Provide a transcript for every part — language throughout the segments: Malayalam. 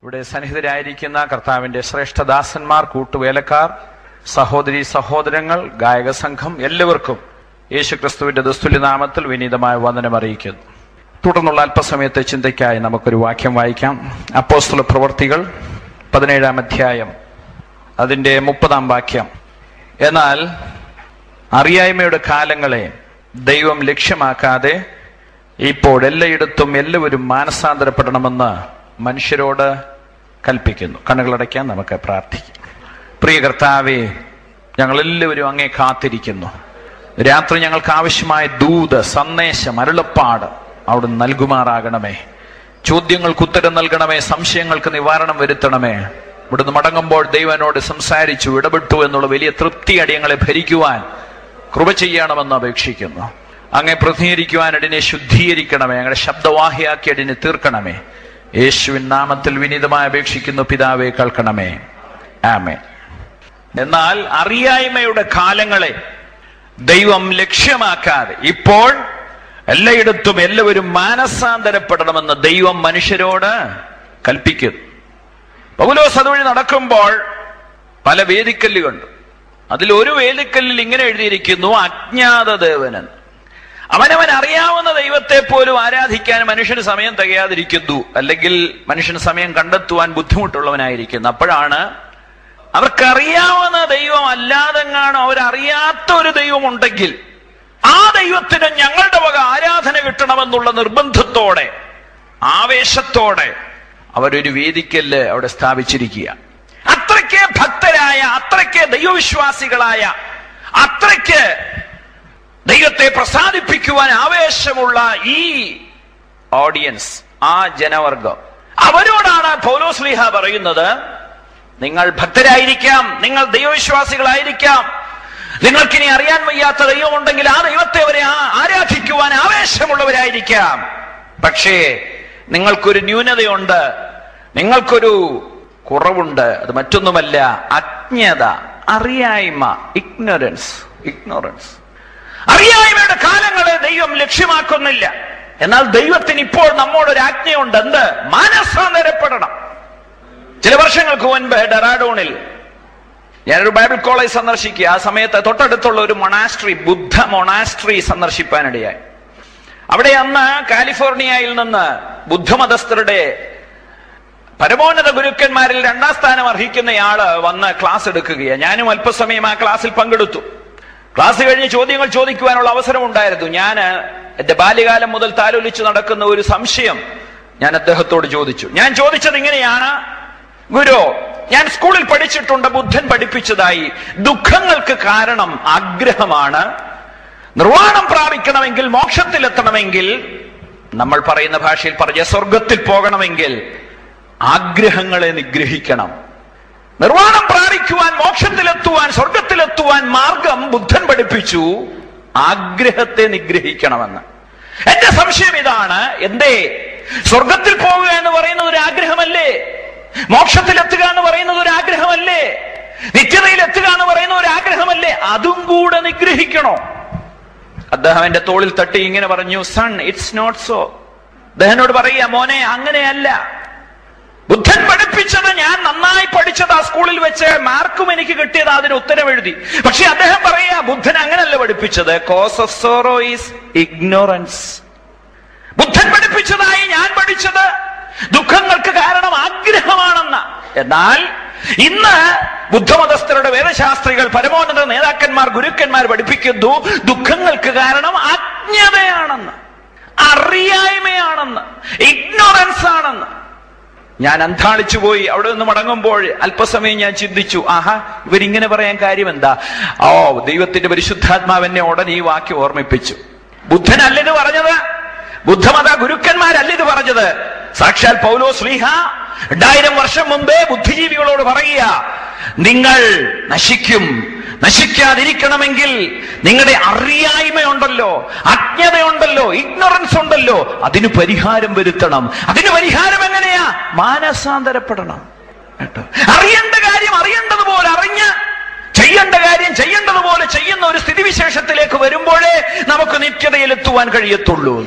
ഇവിടെ സന്നിഹിതരായിരിക്കുന്ന കർത്താവിന്റെ ശ്രേഷ്ഠദാസന്മാർ കൂട്ടുവേലക്കാർ സഹോദരി സഹോദരങ്ങൾ ഗായക സംഘം എല്ലാവർക്കും യേശുക്രിസ്തുവിന്റെ ദുസ്തുല്യ നാമത്തിൽ വിനീതമായ വന്ദനം അറിയിക്കുന്നു തുടർന്നുള്ള അല്പസമയത്തെ ചിന്തയ്ക്കായി നമുക്കൊരു വാക്യം വായിക്കാം അപ്പോസ്തല പ്രവർത്തികൾ പതിനേഴാം അധ്യായം അതിന്റെ മുപ്പതാം വാക്യം എന്നാൽ അറിയായ്മയുടെ കാലങ്ങളെ ദൈവം ലക്ഷ്യമാക്കാതെ ഇപ്പോൾ എല്ലായിടത്തും എല്ലാവരും മാനസാന്തരപ്പെടണമെന്ന് മനുഷ്യരോട് കൽപ്പിക്കുന്നു കണ്ണുകളടയ്ക്കാൻ നമുക്ക് പ്രാർത്ഥിക്കാം പ്രിയ കർത്താവേ ഞങ്ങൾ എല്ലാവരും അങ്ങേ കാത്തിരിക്കുന്നു രാത്രി ഞങ്ങൾക്ക് ആവശ്യമായ ദൂത് സന്ദേശം അരുളപ്പാട് അവിടെ നൽകുമാറാകണമേ ചോദ്യങ്ങൾക്ക് ഉത്തരം നൽകണമേ സംശയങ്ങൾക്ക് നിവാരണം വരുത്തണമേ ഇവിടുന്ന് മടങ്ങുമ്പോൾ ദൈവനോട് സംസാരിച്ചു ഇടപെട്ടു എന്നുള്ള വലിയ തൃപ്തി അടിയങ്ങളെ ഭരിക്കുവാൻ കൃപ ചെയ്യണമെന്ന് അപേക്ഷിക്കുന്നു അങ്ങെ പ്രതിനിധീകരിക്കുവാൻ അടിനെ ശുദ്ധീകരിക്കണമേ ഞങ്ങളുടെ ശബ്ദവാഹിയാക്കി അടിനെ തീർക്കണമേ യേശുവിൻ നാമത്തിൽ വിനീതമായി അപേക്ഷിക്കുന്നു പിതാവെ കേൾക്കണമേ ആമേ എന്നാൽ അറിയായ്മയുടെ കാലങ്ങളെ ദൈവം ലക്ഷ്യമാക്കാതെ ഇപ്പോൾ എല്ലായിടത്തും എല്ലാവരും മാനസാന്തരപ്പെടണമെന്ന് ദൈവം മനുഷ്യരോട് കൽപ്പിക്കുന്നു പൗലോസ് അതുവഴി നടക്കുമ്പോൾ പല വേദിക്കല്ലുകളുണ്ട് അതിൽ ഒരു വേദിക്കല്ലിൽ ഇങ്ങനെ എഴുതിയിരിക്കുന്നു അജ്ഞാത ദേവനൻ അവനവൻ അറിയാവുന്ന ദൈവത്തെ പോലും ആരാധിക്കാൻ മനുഷ്യന് സമയം തികയാതിരിക്കുന്നു അല്ലെങ്കിൽ മനുഷ്യന് സമയം കണ്ടെത്തുവാൻ ബുദ്ധിമുട്ടുള്ളവനായിരിക്കുന്നു അപ്പോഴാണ് അവർക്കറിയാവുന്ന ദൈവം അല്ലാതെങ്ങാണോ അവരറിയാത്ത ഒരു ദൈവം ഉണ്ടെങ്കിൽ ആ ദൈവത്തിന് ഞങ്ങളുടെ വക ആരാധന കിട്ടണമെന്നുള്ള നിർബന്ധത്തോടെ ആവേശത്തോടെ അവരൊരു വേദിക്കല്ല് അവിടെ സ്ഥാപിച്ചിരിക്കുക അത്രയ്ക്ക് ഭക്തരായ അത്രയ്ക്ക് ദൈവവിശ്വാസികളായ അത്രയ്ക്ക് ദൈവത്തെ പ്രസാദിപ്പിക്കുവാൻ ആവേശമുള്ള ഈ ഓഡിയൻസ് ആ ജനവർഗം അവരോടാണ് പൗലോസ്ലിഹ പറയുന്നത് നിങ്ങൾ ഭക്തരായിരിക്കാം നിങ്ങൾ ദൈവവിശ്വാസികളായിരിക്കാം നിങ്ങൾക്കിനി അറിയാൻ വയ്യാത്ത ദൈവമുണ്ടെങ്കിൽ ആ ദൈവത്തെ അവരെ ആ- ആരാധിക്കുവാൻ ആവേശമുള്ളവരായിരിക്കാം പക്ഷേ നിങ്ങൾക്കൊരു ന്യൂനതയുണ്ട് നിങ്ങൾക്കൊരു കുറവുണ്ട് അത് മറ്റൊന്നുമല്ല അജ്ഞത അറിയായ്മ ഇഗ്നോറൻസ് ഇഗ്നോറൻസ് അറിയായ്മയുടെ കാലങ്ങളെ ദൈവം ലക്ഷ്യമാക്കുന്നില്ല എന്നാൽ ദൈവത്തിന് ഇപ്പോൾ നമ്മോടൊരു ആജ്ഞയുണ്ട് എന്ത് മാനസാന്തരപ്പെടണം ചില വർഷങ്ങൾക്ക് മുൻപ് ഡെറാഡോണിൽ ഞാനൊരു ബൈബിൾ കോളേജ് സന്ദർശിക്കുക ആ സമയത്ത് തൊട്ടടുത്തുള്ള ഒരു മൊണാസ്ട്രി ബുദ്ധ മൊണാസ്ട്രി സന്ദർശിപ്പാനിടയായി അവിടെ അന്ന് കാലിഫോർണിയയിൽ നിന്ന് ബുദ്ധമതസ്ഥരുടെ പരമോന്നത ഗുരുക്കന്മാരിൽ രണ്ടാം സ്ഥാനം അർഹിക്കുന്നയാള് വന്ന് ക്ലാസ് എടുക്കുകയാണ് ഞാനും അല്പസമയം ആ ക്ലാസ്സിൽ പങ്കെടുത്തു ക്ലാസ് കഴിഞ്ഞ് ചോദ്യങ്ങൾ ചോദിക്കുവാനുള്ള അവസരം ഉണ്ടായിരുന്നു ഞാൻ എന്റെ ബാല്യകാലം മുതൽ താലോലിച്ചു നടക്കുന്ന ഒരു സംശയം ഞാൻ അദ്ദേഹത്തോട് ചോദിച്ചു ഞാൻ ചോദിച്ചത് ഇങ്ങനെയാണ് ഗുരു ഞാൻ സ്കൂളിൽ പഠിച്ചിട്ടുണ്ട് ബുദ്ധൻ പഠിപ്പിച്ചതായി ദുഃഖങ്ങൾക്ക് കാരണം ആഗ്രഹമാണ് നിർവ്വാണം പ്രാപിക്കണമെങ്കിൽ മോക്ഷത്തിലെത്തണമെങ്കിൽ നമ്മൾ പറയുന്ന ഭാഷയിൽ പറഞ്ഞ സ്വർഗത്തിൽ പോകണമെങ്കിൽ ആഗ്രഹങ്ങളെ നിഗ്രഹിക്കണം നിർവ്വാണം പ്രാപിക്കുവാൻ മോക്ഷത്തിലെത്തുവാൻ സ്വർഗത്തിലെത്തുവാൻ മാർഗം ബുദ്ധൻ പഠിപ്പിച്ചു ആഗ്രഹത്തെ നിഗ്രഹിക്കണമെന്ന് എന്റെ സംശയം ഇതാണ് എന്തേ സ്വർഗത്തിൽ പോവുക എന്ന് പറയുന്നത് ഒരു ആഗ്രഹമല്ലേ മോക്ഷത്തിലെത്തുക എന്ന് പറയുന്നത് ഒരു ആഗ്രഹമല്ലേ നിത്യതയിൽ എത്തുക എന്ന് പറയുന്ന ഒരു ആഗ്രഹമല്ലേ അതും കൂടെ നിഗ്രഹിക്കണോ അദ്ദേഹം എന്റെ തോളിൽ തട്ടി ഇങ്ങനെ പറഞ്ഞു സൺ ഇറ്റ്സ് നോട്ട് സോ അദ്ദേഹനോട് പറയുക മോനെ അങ്ങനെയല്ല ബുദ്ധൻ പഠിപ്പിച്ചത് ഞാൻ നന്നായി പഠിച്ചത് ആ സ്കൂളിൽ വെച്ച് മാർക്കും എനിക്ക് കിട്ടിയത് അതിന് ഉത്തരം എഴുതി പക്ഷെ അദ്ദേഹം പറയാ ബുദ്ധൻ അങ്ങനല്ല പഠിപ്പിച്ചത് cause of sorrow is ignorance Buddhan പഠിപ്പിച്ചതായി ഞാൻ പഠിച്ചത് ദുഃഖങ്ങൾക്ക് കാരണം ആഗ്രഹമാണെന്ന എന്നാൽ ഇന്ന് ബുദ്ധമതസ്ഥരുടെ വേദശാസ്ത്രികൾ പരമോന്നത നേതാക്കന്മാർ ഗുരുക്കന്മാർ പഠിപ്പിക്കുന്നു ദുഃഖങ്ങൾക്ക് കാരണം അജ്ഞതയാണെന്ന് അറിയായ്മയാണെന്ന് ഇഗ്നോറൻസ് ആണെന്ന് ഞാൻ അന്താളിച്ചു പോയി അവിടെ നിന്ന് മടങ്ങുമ്പോൾ അല്പസമയം ഞാൻ ചിന്തിച്ചു ആഹാ ഇവരിങ്ങനെ പറയാൻ കാര്യം എന്താ ഓ ദൈവത്തിന്റെ പരിശുദ്ധാത്മാവ് എന്നെ ഉടനെ ഈ വാക്യം ഓർമ്മിപ്പിച്ചു ബുദ്ധനല്ല ഇത് പറഞ്ഞത് ബുദ്ധമത ഗുരുക്കന്മാരല്ല ഇത് പറഞ്ഞത് സാക്ഷാൽ പൗലോ ശ്ലീഹ രണ്ടായിരം വർഷം മുമ്പേ ബുദ്ധിജീവികളോട് പറയുക നിങ്ങൾ നശിക്കും നശിക്കാതിരിക്കണമെങ്കിൽ നിങ്ങളുടെ അറിയായ്മയുണ്ടല്ലോ അജ്ഞതയുണ്ടല്ലോ ഇഗ്നോറൻസ് ഉണ്ടല്ലോ അതിന് പരിഹാരം വരുത്തണം അതിന് പരിഹാരം എങ്ങനെയാ മാനസാന്തരപ്പെടണം കേട്ടോ അറിയേണ്ട കാര്യം അറിയേണ്ടതുപോലെ അറിഞ്ഞ് ചെയ്യേണ്ട കാര്യം ചെയ്യേണ്ടതുപോലെ ചെയ്യുന്ന ഒരു സ്ഥിതിവിശേഷത്തിലേക്ക് വരുമ്പോഴേ നമുക്ക് നിത്യതയിൽ എത്തുവാൻ കഴിയത്തുള്ളൂ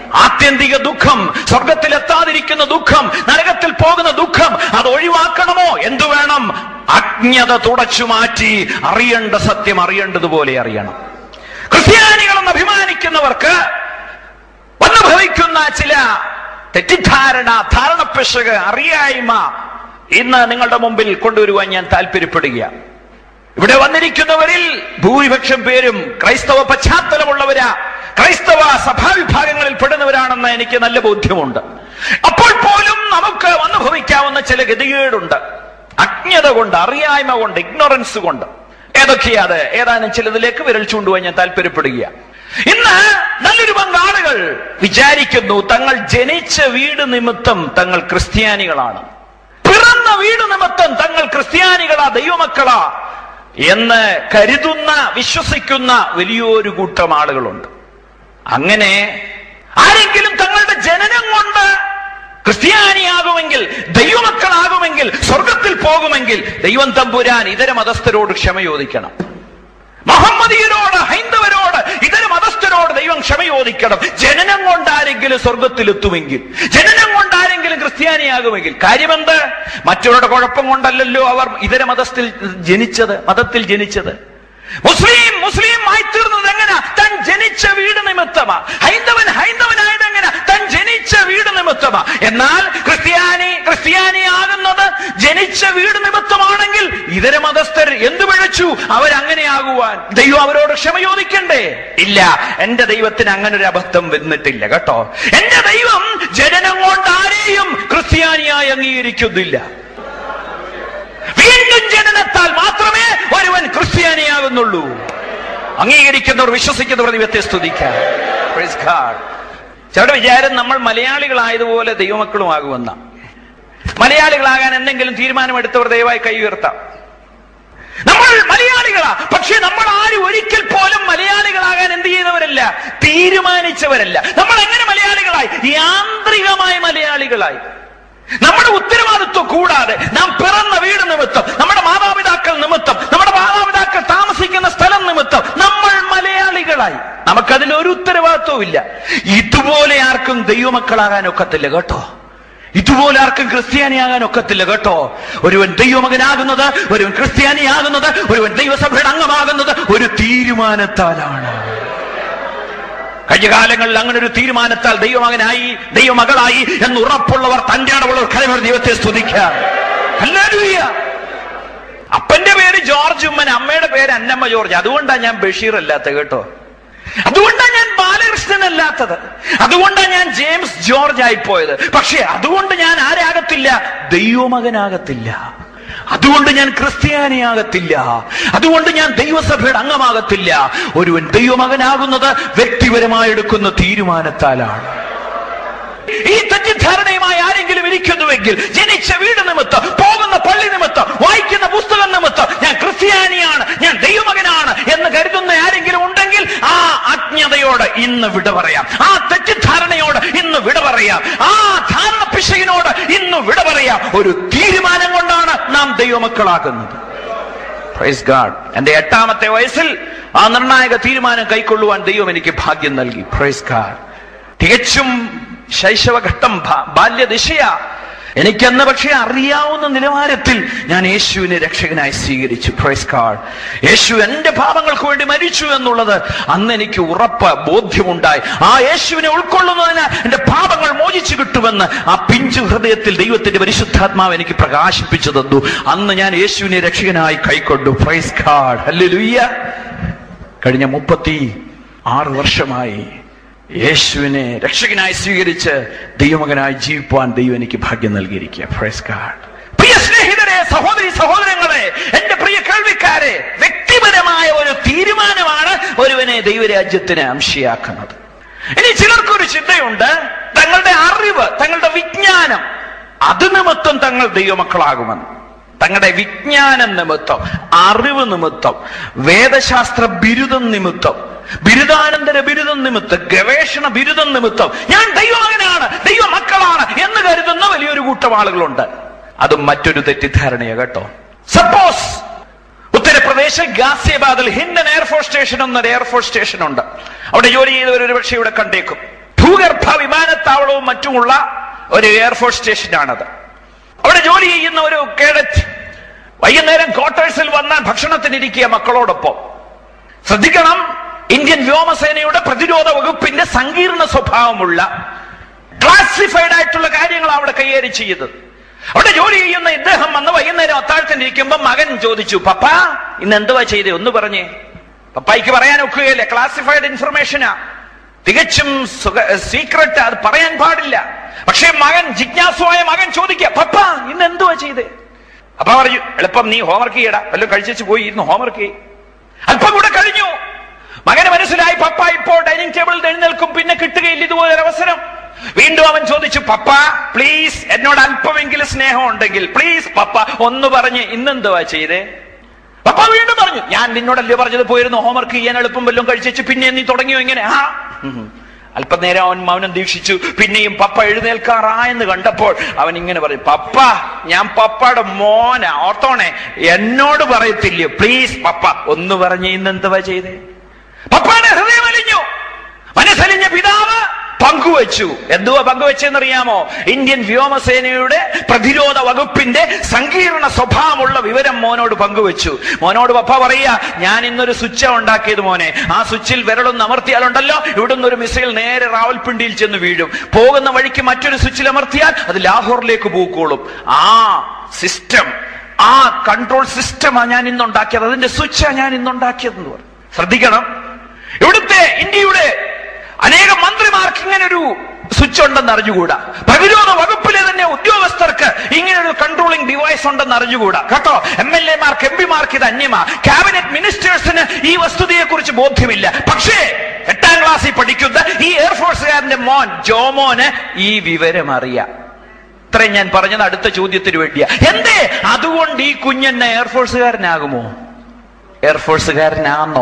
ആത്യന്തിക ദുഃഖം സ്വർഗത്തിലെത്താതിരിക്കുന്ന ദുഃഖം നരകത്തിൽ പോകുന്ന ദുഃഖം അത് ഒഴിവാക്കണമോ എന്തു വേണം അജ്ഞത തുടച്ചു മാറ്റി അറിയേണ്ട സത്യം അറിയേണ്ടതുപോലെ അറിയണം ക്രിസ്ത്യാനികളെന്ന് അഭിമാനിക്കുന്നവർക്ക് വന്നു ഭവിക്കുന്ന ചില തെറ്റിദ്ധാരണ ധാരണപ്പിശക് അറിയായ്മ ഇന്ന് നിങ്ങളുടെ മുമ്പിൽ കൊണ്ടുവരുവാൻ ഞാൻ താല്പര്യപ്പെടുക ഇവിടെ വന്നിരിക്കുന്നവരിൽ ഭൂരിപക്ഷം പേരും ക്രൈസ്തവ പശ്ചാത്തലമുള്ളവരാ ക്രൈസ്തവ സഭാവിഭാഗങ്ങളിൽ പെടുന്നവരാണെന്ന് എനിക്ക് നല്ല ബോധ്യമുണ്ട് അപ്പോൾ പോലും നമുക്ക് അനുഭവിക്കാവുന്ന ചില ഗതികേടുണ്ട് അജ്ഞത കൊണ്ട് അറിയായ്മ കൊണ്ട് ഇഗ്നോറൻസ് കൊണ്ട് ഏതൊക്കെയാ അത് ഏതാനും ചിലതിലേക്ക് വിരൽ ചൂണ്ടുവാൻ ഞാൻ താല്പര്യപ്പെടുക ഇന്ന് നല്ലൊരു പങ്ക് ആളുകൾ വിചാരിക്കുന്നു തങ്ങൾ ജനിച്ച വീട് നിമിത്തം തങ്ങൾ ക്രിസ്ത്യാനികളാണ് പിറന്ന വീട് നിമിത്തം തങ്ങൾ ക്രിസ്ത്യാനികളാ ദൈവമക്കളാ എന്ന് കരുതുന്ന വിശ്വസിക്കുന്ന വലിയൊരു കൂട്ടം ആളുകളുണ്ട് അങ്ങനെ ആരെങ്കിലും തങ്ങളുടെ ജനനം കൊണ്ട് ക്രിസ്ത്യാനിയാകുമെങ്കിൽ ദൈവമക്കളാകുമെങ്കിൽ സ്വർഗത്തിൽ പോകുമെങ്കിൽ ദൈവം തമ്പുരാൻ ഇതര മതസ്ഥരോട് ക്ഷമ ചോദിക്കണം മുഹമ്മദീയരോട് ഹൈന്ദവരോട് ഇതര മതസ്ഥരോട് ദൈവം ക്ഷമ ചോദിക്കണം ജനനം കൊണ്ട് ആരെങ്കിലും സ്വർഗത്തിലെത്തുമെങ്കിൽ ജനനം കൊണ്ട് ആരെങ്കിലും ക്രിസ്ത്യാനിയാകുമെങ്കിൽ കാര്യമെന്ത് മറ്റുള്ളവരുടെ കുഴപ്പം കൊണ്ടല്ലല്ലോ അവർ ഇതര മതത്തിൽ ജനിച്ചത് മതത്തിൽ ജനിച്ചത് മുസ്ലിം മുസ്ലിം ആയി തീർന്നത് എങ്ങനെ താൻ ജനിച്ച വീട് നിമിത്തമാ ഹൈന്ദവൻ ഹൈന്ദവനായത് എങ്ങനെ താൻ ജനിച്ച വീട് നിമിത്തമാ എന്നാൽ ക്രിസ്ത്യാനി ക്രിസ്ത്യാനിയാകുന്നത് ജനിച്ച വീട് നിമിത്തമാണെങ്കിൽ ഇതര മതസ്ഥർ എന്തു പിഴച്ചു അവരങ്ങനെയാകുവാൻ ദൈവം അവരോട് ക്ഷമ ചോദിക്കണ്ടേ ഇല്ല എന്റെ ദൈവത്തിന് അങ്ങനെ ഒരു അബദ്ധം വന്നിട്ടില്ല കേട്ടോ എന്റെ ദൈവം ജനനം കൊണ്ട് ആരെയും ക്രിസ്ത്യാനിയായി അംഗീകരിക്കുന്നില്ല വീണ്ടും ജനനത്താൽ മാത്രമേ ഒരുവൻ ക്രിസ്ത്യാനിയാകുന്നുള്ളൂ അംഗീകരിക്കുന്നവർ വിശ്വസിക്കുന്നവർ ദൈവത്തെ സ്തുതിക്കാം Praise God. ചിലരുടെ വിചാരം നമ്മൾ മലയാളികളായതുപോലെ ദൈവമക്കളുമാകുമെന്ന മലയാളികളാകാൻ എന്തെങ്കിലും തീരുമാനമെടുത്തവർ ദയവായി കൈ ഉയർത്താം നമ്മൾ മലയാളികളാ പക്ഷെ നമ്മൾ ആരും ഒരിക്കൽ പോലും മലയാളികളാകാൻ എന്ത് ചെയ്തവരല്ല തീരുമാനിച്ചവരല്ല നമ്മൾ എങ്ങനെ മലയാളികളായി യാന്ത്രികമായ മലയാളികളായി നമ്മുടെ ഉത്തരവാദിത്വം കൂടാതെ നാം പിറന്ന വീട് നിമിത്തം നമ്മുടെ മാതാപിതാക്കൾ നിമിത്തം നമ്മുടെ മാതാപിതാക്കൾ താമസിക്കുന്ന സ്ഥലം നിമിത്തം നമ്മൾ മലയാളികളായി നമുക്കതിൽ ഒരു ഉത്തരവാദിത്വവും ഇല്ല ഇതുപോലെ ആർക്കും ദൈവമക്കളാകാൻ ഒക്കത്തില്ല കേട്ടോ ഇതുപോലെ ആർക്കും ക്രിസ്ത്യാനിയാകാൻ ഒക്കത്തില്ല കേട്ടോ ഒരുവൻ ദൈവമകനാകുന്നത് ഒരുവൻ ക്രിസ്ത്യാനിയാകുന്നത് ഒരുവൻ ദൈവസഭയുടെ അംഗമാകുന്നത് ഒരു തീരുമാനത്താലാണ് കഴിഞ്ഞ കാലങ്ങളിൽ അങ്ങനെ ഒരു തീരുമാനത്താൽ ദൈവമകനായി ദൈവമകളായി എന്ന് ഉറപ്പുള്ളവർ തന്റെ അടവുള്ളവർ കലവർ ദൈവത്തെ സ്തുതിക്കാം ഹല്ലേലൂയ. അപ്പന്റെ പേര് ജോർജ് ഉമ്മൻ അമ്മയുടെ പേര് അന്നമ്മ ജോർജ് അതുകൊണ്ടാണ് ഞാൻ ബഷീർ അല്ലാത്ത കേട്ടോ അതുകൊണ്ടാണ് ഞാൻ ബാലകൃഷ്ണൻ അല്ലാത്തത് അതുകൊണ്ടാണ് ഞാൻ ജെയിംസ് ജോർജ് ആയിപ്പോയത് പക്ഷെ അതുകൊണ്ട് ഞാൻ ആരാകത്തില്ല ദൈവമകനാകത്തില്ല അതുകൊണ്ട് ഞാൻ ക്രിസ്ത്യാനിയാകത്തില്ല അതുകൊണ്ട് ഞാൻ ദൈവസഭയുടെ അംഗമാകത്തില്ല ഒരുവൻ ദൈവമകനാകുന്നത് വ്യക്തിപരമായി എടുക്കുന്ന തീരുമാനത്താലാണ് ഈ തെറ്റിദ്ധാരണയുമായി ആരെങ്കിലും ഇരിക്കുന്നുവെങ്കിൽ ജനിച്ച വീട് നിമിത്തം പോകുന്ന പള്ളി നിമിത്തം വായിക്കുന്ന പുസ്തകം നിമിത്തം ഞാൻ ക്രിസ്ത്യാനിയാണ് ഞാൻ ദൈവമകനാണ് എന്ന് കരുതുന്ന ആരെങ്കിലും ഉണ്ടെങ്കിൽ ആ അജ്ഞതയോട് ഇന്ന് വിട പറയാം ആ തെറ്റിദ്ധാരണയോട് ഇന്ന് വിട പറയാം ആ ധാരണ പിശകിനോട് ഇന്ന് വിട പറയാം ഒരു തീരുമാനം കൊണ്ടാണ് നാം ദൈവമക്കളാകുന്നത് പ്രൈസ് ഗാഡ് എന്റെ എട്ടാമത്തെ വയസ്സിൽ ആ നിർണായക തീരുമാനം കൈക്കൊള്ളുവാൻ ദൈവം എനിക്ക് ഭാഗ്യം നൽകി പ്രൈസ് ഗാഡ് തികച്ചും ശൈശവഘട്ടം ബാ- ബാല്യദിശയ എനിക്കന്ന് പക്ഷേ അറിയാവുന്ന നിലവാരത്തിൽ ഞാൻ യേശുവിനെ രക്ഷകനായി സ്വീകരിച്ചു പ്രൈസ് കാർഡ് യേശു എന്റെ പാപങ്ങൾക്ക് വേണ്ടി മരിച്ചു എന്നുള്ളത് അന്ന് എനിക്ക് ഉറപ്പ് ബോധ്യമുണ്ടായി ആ യേശുവിനെ ഉൾക്കൊള്ളുന്നതിന് എന്റെ പാപങ്ങൾ മോചിച്ചു കിട്ടുമെന്ന് ആ പിഞ്ചു ഹൃദയത്തിൽ ദൈവത്തിന്റെ പരിശുദ്ധാത്മാവ് എനിക്ക് പ്രകാശിപ്പിച്ചു തന്നു അന്ന് ഞാൻ യേശുവിനെ രക്ഷകനായി കൈക്കൊണ്ടു പ്രൈസ് കാർഡ് ഹല്ലേലൂയ കഴിഞ്ഞ മുപ്പത്തി ആറ് വർഷമായി യേശുവിനെ രക്ഷകനായി സ്വീകരിച്ച് ദൈവമകനായി ജീവിപ്പാൻ ദൈവം എനിക്ക് ഭാഗ്യം നൽകിയിരിക്കുക പ്രൈസ് ഗാഡ് പ്രിയ സ്നേഹിതരെ സഹോദരി സഹോദരങ്ങളെ എന്റെ പ്രിയ കേൾവിക്കാരെ വ്യക്തിപരമായ ഒരു തീരുമാനമാണ് ഒരുവനെ ദൈവരാജ്യത്തിന് അംശയാക്കുന്നത് ഇനി ചിലർക്കൊരു ചിന്തയുണ്ട് തങ്ങളുടെ അറിവ് തങ്ങളുടെ വിജ്ഞാനം അത് നിമിത്തം തങ്ങൾ ദൈവമക്കളാകുമെന്ന് തങ്ങളുടെ വിജ്ഞാനം നിമിത്തം അറിവ് നിമിത്തം വേദശാസ്ത്ര ബിരുദം നിമിത്തം ബിരുദാനന്തര ബിരുദം നിമിത്തം ഗവേഷണ ബിരുദം നിമിത്തം ഞാൻ ദൈവമകനാണ് ദൈവമക്കളാണ് എന്ന് കരുതുന്ന വലിയൊരു കൂട്ടം ആളുകളുണ്ട് അതും മറ്റൊരു തെറ്റിദ്ധാരണയാ കേട്ടോ സപ്പോസ് ഉത്തർപ്രദേശ് ഗാസിയാബാദിൽ ഹിൻഡൻ എയർഫോഴ്സ് സ്റ്റേഷൻ എന്നൊരു എയർഫോഴ്സ് സ്റ്റേഷൻ ഉണ്ട് അവിടെ ജോലി ചെയ്തവർ ഒരു പക്ഷേ ഇവിടെ കണ്ടേക്കും ഭൂഗർഭ മറ്റുമുള്ള ഒരു എയർഫോഴ്സ് സ്റ്റേഷനാണത് അവിടെ ജോലി ചെയ്യുന്ന ഒരു കേഡറ്റ് വൈകുന്നേരം ക്വാർട്ടേഴ്സിൽ വന്ന് ഭക്ഷണത്തിനിരിക്കുക മക്കളോടൊപ്പം ശ്രദ്ധിക്കണം ഇന്ത്യൻ വ്യോമസേനയുടെ പ്രതിരോധ വകുപ്പിന്റെ സങ്കീർണ സ്വഭാവമുള്ള ക്ലാസിഫൈഡ് ആയിട്ടുള്ള കാര്യങ്ങൾ അവിടെ കൈകാര്യം ചെയ്യുന്നത് അവിടെ ജോലി ചെയ്യുന്ന ഇദ്ദേഹം വന്ന് വൈകുന്നേരം അത്താഴത്തിന് ഇരിക്കുമ്പോ മകൻ ചോദിച്ചു പപ്പ ഇന്ന് എന്തുവാ ചെയ്തേ ഒന്ന് പറഞ്ഞേ പപ്പായിക്ക് പറയാൻ ഒക്കുകയില്ല ക്ലാസിഫൈഡ് ഇൻഫർമേഷനാ തികച്ചും സീക്രട്ട് അത് പറയാൻ പാടില്ല പക്ഷേ മകൻ ജിജ്ഞാസുവായ മകൻ ചോദിക്കുക പപ്പ ഇന്ന് എന്തുവാ ചെയ്തേ അപ്പ പറഞ്ഞു എളുപ്പം നീ ഹോംവർക്ക് ചെയ്യടാ വല്ലതും കഴിച്ചു പോയി ഇരുന്ന് ഹോംവർക്ക് ചെയ്യും അല്പം കൂടെ കഴിഞ്ഞു മകന് മനസ്സിലായി പപ്പ ഇപ്പോൾ ഡൈനിങ് ടേബിളിൽ എഴുന്നേൽക്കും പിന്നെ കിട്ടുകയില്ല ഇതുപോലെ ഒരു അവസരം വീണ്ടും അവൻ ചോദിച്ചു പപ്പ പ്ലീസ് എന്നോട് അല്പമെങ്കിലും സ്നേഹം ഉണ്ടെങ്കിൽ പ്ലീസ് പപ്പ ഒന്ന് പറഞ്ഞ് ഇന്നെന്തുവാ ചെയ്തേ പപ്പ വീണ്ടും പറഞ്ഞു ഞാൻ നിന്നോടല്ലേ പറഞ്ഞത് പോയിരുന്നു ഹോംവർക്ക് ചെയ്യാൻ എളുപ്പം വല്ലതും കഴിച്ചു പിന്നെ നീ തുടങ്ങിയോ ഇങ്ങനെ ആ ഉം. അല്പനേരം അവൻ മൗനം ദീക്ഷിച്ചു പിന്നെയും പപ്പ എഴുന്നേൽക്കാറായെന്ന് കണ്ടപ്പോൾ അവൻ ഇങ്ങനെ പറയും പപ്പ ഞാൻ പപ്പയുടെ മോന ഓർത്തോണേ എന്നോട് പറയത്തില്ലയോ പ്ലീസ് പപ്പ ഒന്ന് പറഞ്ഞ് ഇന്നെന്തുവാ ചെയ്തേ പപ്പയുടെ ഹൃദയം അലിഞ്ഞു മനസ്സലിഞ്ഞ പിതാവ് പങ്കുവച്ചു എന്തുവാ പങ്കുവച്ചെന്നറിയാമോ ഇന്ത്യൻ വ്യോമസേനയുടെ പ്രതിരോധ വകുപ്പിന്റെ സങ്കീർണ സ്വഭാവമുള്ള വിവരം മോനോട് പങ്കുവച്ചു മോനോട് പപ്പ പറയാ ഞാൻ ഇന്നൊരു സ്വിച്ച് ഉണ്ടാക്കിയത് മോനെ ആ സ്വിച്ചിൽ വിരളൊന്ന് അമർത്തിയാലുണ്ടല്ലോ ഇവിടുന്ന് ഒരു മിസൈൽ നേരെ റാവൽപിണ്ടിയിൽ ചെന്ന് വീഴും പോകുന്ന വഴിക്ക് മറ്റൊരു സ്വിച്ചിൽ അമർത്തിയാൽ അത് ലാഹോറിലേക്ക് പൂക്കോളും ആ സിസ്റ്റം ആ കൺട്രോൾ സിസ്റ്റമാ ഞാൻ ഇന്നുണ്ടാക്കിയത് അതിന്റെ സ്വിച്ചാ ഞാൻ ഇന്നുണ്ടാക്കിയതെന്ന് പറഞ്ഞു ശ്രദ്ധിക്കണം ഇവിടുത്തെ ഇന്ത്യയുടെ അനേകം മന്ത്രിമാർക്ക് ഇങ്ങനെ ഒരു സ്വിച്ച് ഉണ്ടെന്ന് അറിഞ്ഞുകൂടാ പ്രതിരോധ വകുപ്പിലെ തന്നെ ഉദ്യോഗസ്ഥർക്ക് ഇങ്ങനെ ഒരു കൺട്രോളിംഗ് ഡിവൈസ് ഉണ്ടെന്ന് അറിഞ്ഞുകൂടാ കേട്ടോ എം എൽ എമാർക്ക് എം പിമാർക്ക് ഇത് അന്യമാ ക്യാബിനറ്റ് മിനിസ്റ്റേഴ്സിന് ഈ വസ്തുതയെ കുറിച്ച് ബോധ്യമില്ല പക്ഷേ എട്ടാം ക്ലാസ്സിൽ പഠിക്കുന്ന ഈ എയർഫോഴ്സുകാരന്റെ മോൻ ജോമോന് ഈ വിവരം അറിയാം ഇത്രയും ഞാൻ പറഞ്ഞത് അടുത്ത ചോദ്യത്തിന് വേണ്ടിയാ എന്തേ അതുകൊണ്ട് ഈ കുഞ്ഞെന്നെ എയർഫോഴ്സുകാരനാകുമോ എയർഫോഴ്സുകാരനാന്നോ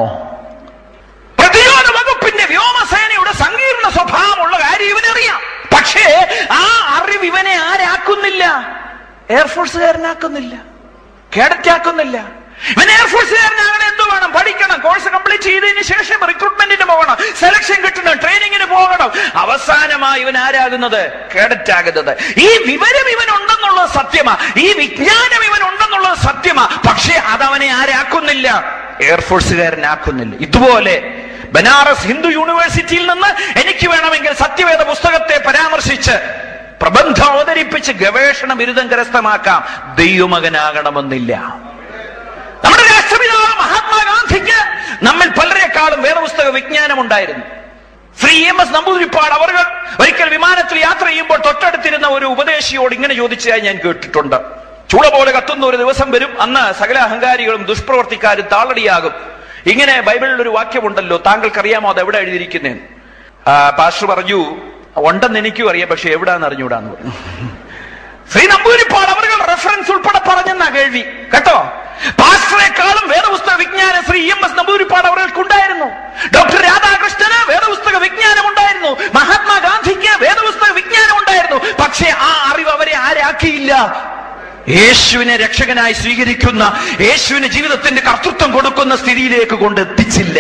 പ്രതിരോധ വകുപ്പിന്റെ വ്യോമസേനയുടെ സങ്കീർണ സ്വഭാവമുള്ള കാര്യം ഇവനറിയാം പക്ഷേ ആ അറിവ് ഇവനെ ആരാക്കുന്നില്ല എയർഫോഴ്സുകാരനാക്കുന്നില്ല കേഡറ്റ് ആക്കുന്നില്ല ഇവൻ എയർഫോഴ്സുകാരനാകണം എന്ത് വേണം പഠിക്കണം കോഴ്സ് കംപ്ലീറ്റ് ചെയ്തതിന് ശേഷം റിക്രൂട്ട്മെന്റിന് പോകണം സെലക്ഷൻ കിട്ടണം ട്രെയിനിങ്ങിന് പോകണം അവസാനമായി ഇവൻ ആരാകുന്നത് കേഡറ്റ് ആകുന്നത് ഈ വിവരം ഇവൻ ഉണ്ടെന്നുള്ളത് സത്യമാ ഈ വിജ്ഞാനം ഇവൻ ഉണ്ടെന്നുള്ളത് സത്യമാ പക്ഷേ അതവനെ ആരാക്കുന്നില്ല എയർഫോഴ്സുകാരനാക്കുന്നില്ല ഇതുപോലെ ബനാറസ് ഹിന്ദു യൂണിവേഴ്സിറ്റിയിൽ നിന്ന് എനിക്ക് വേണമെങ്കിൽ സത്യവേദ പുസ്തകത്തെ പരാമർശിച്ച് പ്രബന്ധം അവതരിപ്പിച്ച് ഗവേഷണ ബിരുദം കരസ്ഥമാക്കാം ദൈവമകനാകണമെന്നില്ല നമ്മുടെ രാഷ്ട്രപിതാവ് മഹാത്മാഗാന്ധിക്ക് നമ്മിൽ പലരെക്കാളും വേദപുസ്തക വിജ്ഞാനം ഉണ്ടായിരുന്നു ശ്രീ എം എസ് നമ്പൂതിരിപ്പാട് അവർ ഒരിക്കൽ വിമാനത്തിൽ യാത്ര ചെയ്യുമ്പോൾ തൊട്ടടുത്തിരുന്ന ഒരു ഉപദേശിയോട് ഇങ്ങനെ ചോദിച്ചതായി ഞാൻ കേട്ടിട്ടുണ്ട് ചൂള പോലെ കത്തുന്ന ഒരു ദിവസം വരും അന്ന് സകല അഹങ്കാരികളും ദുഷ്പ്രവർത്തിക്കാരും താളടിയാകും ഇങ്ങനെ ബൈബിളിൽ ഒരു വാക്യമുണ്ടല്ലോ താങ്കൾക്കറിയാമോ അത് എവിടെ എഴുതിയിരിക്കുന്നേ പാസ്റ്റർ പറഞ്ഞു ഉണ്ടെന്ന് എനിക്കും അറിയാം പക്ഷെ എവിടാന്ന് അറിഞ്ഞൂടാന്ന് പറഞ്ഞു ശ്രീ നമ്പൂരിപ്പാട് അവർ റെഫറൻസ് ഉൾപ്പെടെ പറഞ്ഞെന്നാ കേൾവി കേട്ടോ പാസ്റ്ററെക്കാളും വേദപുസ്തക വിജ്ഞാനം ശ്രീ എം എസ് നമ്പൂരിപ്പാട് അവർക്കുണ്ടായിരുന്നു ഡോക്ടർ രാധാകൃഷ്ണന് വേദപുസ്തക വിജ്ഞാനം ഉണ്ടായിരുന്നു മഹാത്മാഗാന്ധിക്ക് വേദപുസ്തക വിജ്ഞാനം ഉണ്ടായിരുന്നു പക്ഷേ ആ അറിവ് അവരെ ആരാക്കിയില്ല യേശുവിനെ രക്ഷകനായി സ്വീകരിക്കുന്ന യേശുവിന് ജീവിതത്തിന്റെ കർത്തൃത്വം കൊടുക്കുന്ന സ്ഥിതിയിലേക്ക് കൊണ്ടെത്തിച്ചില്ല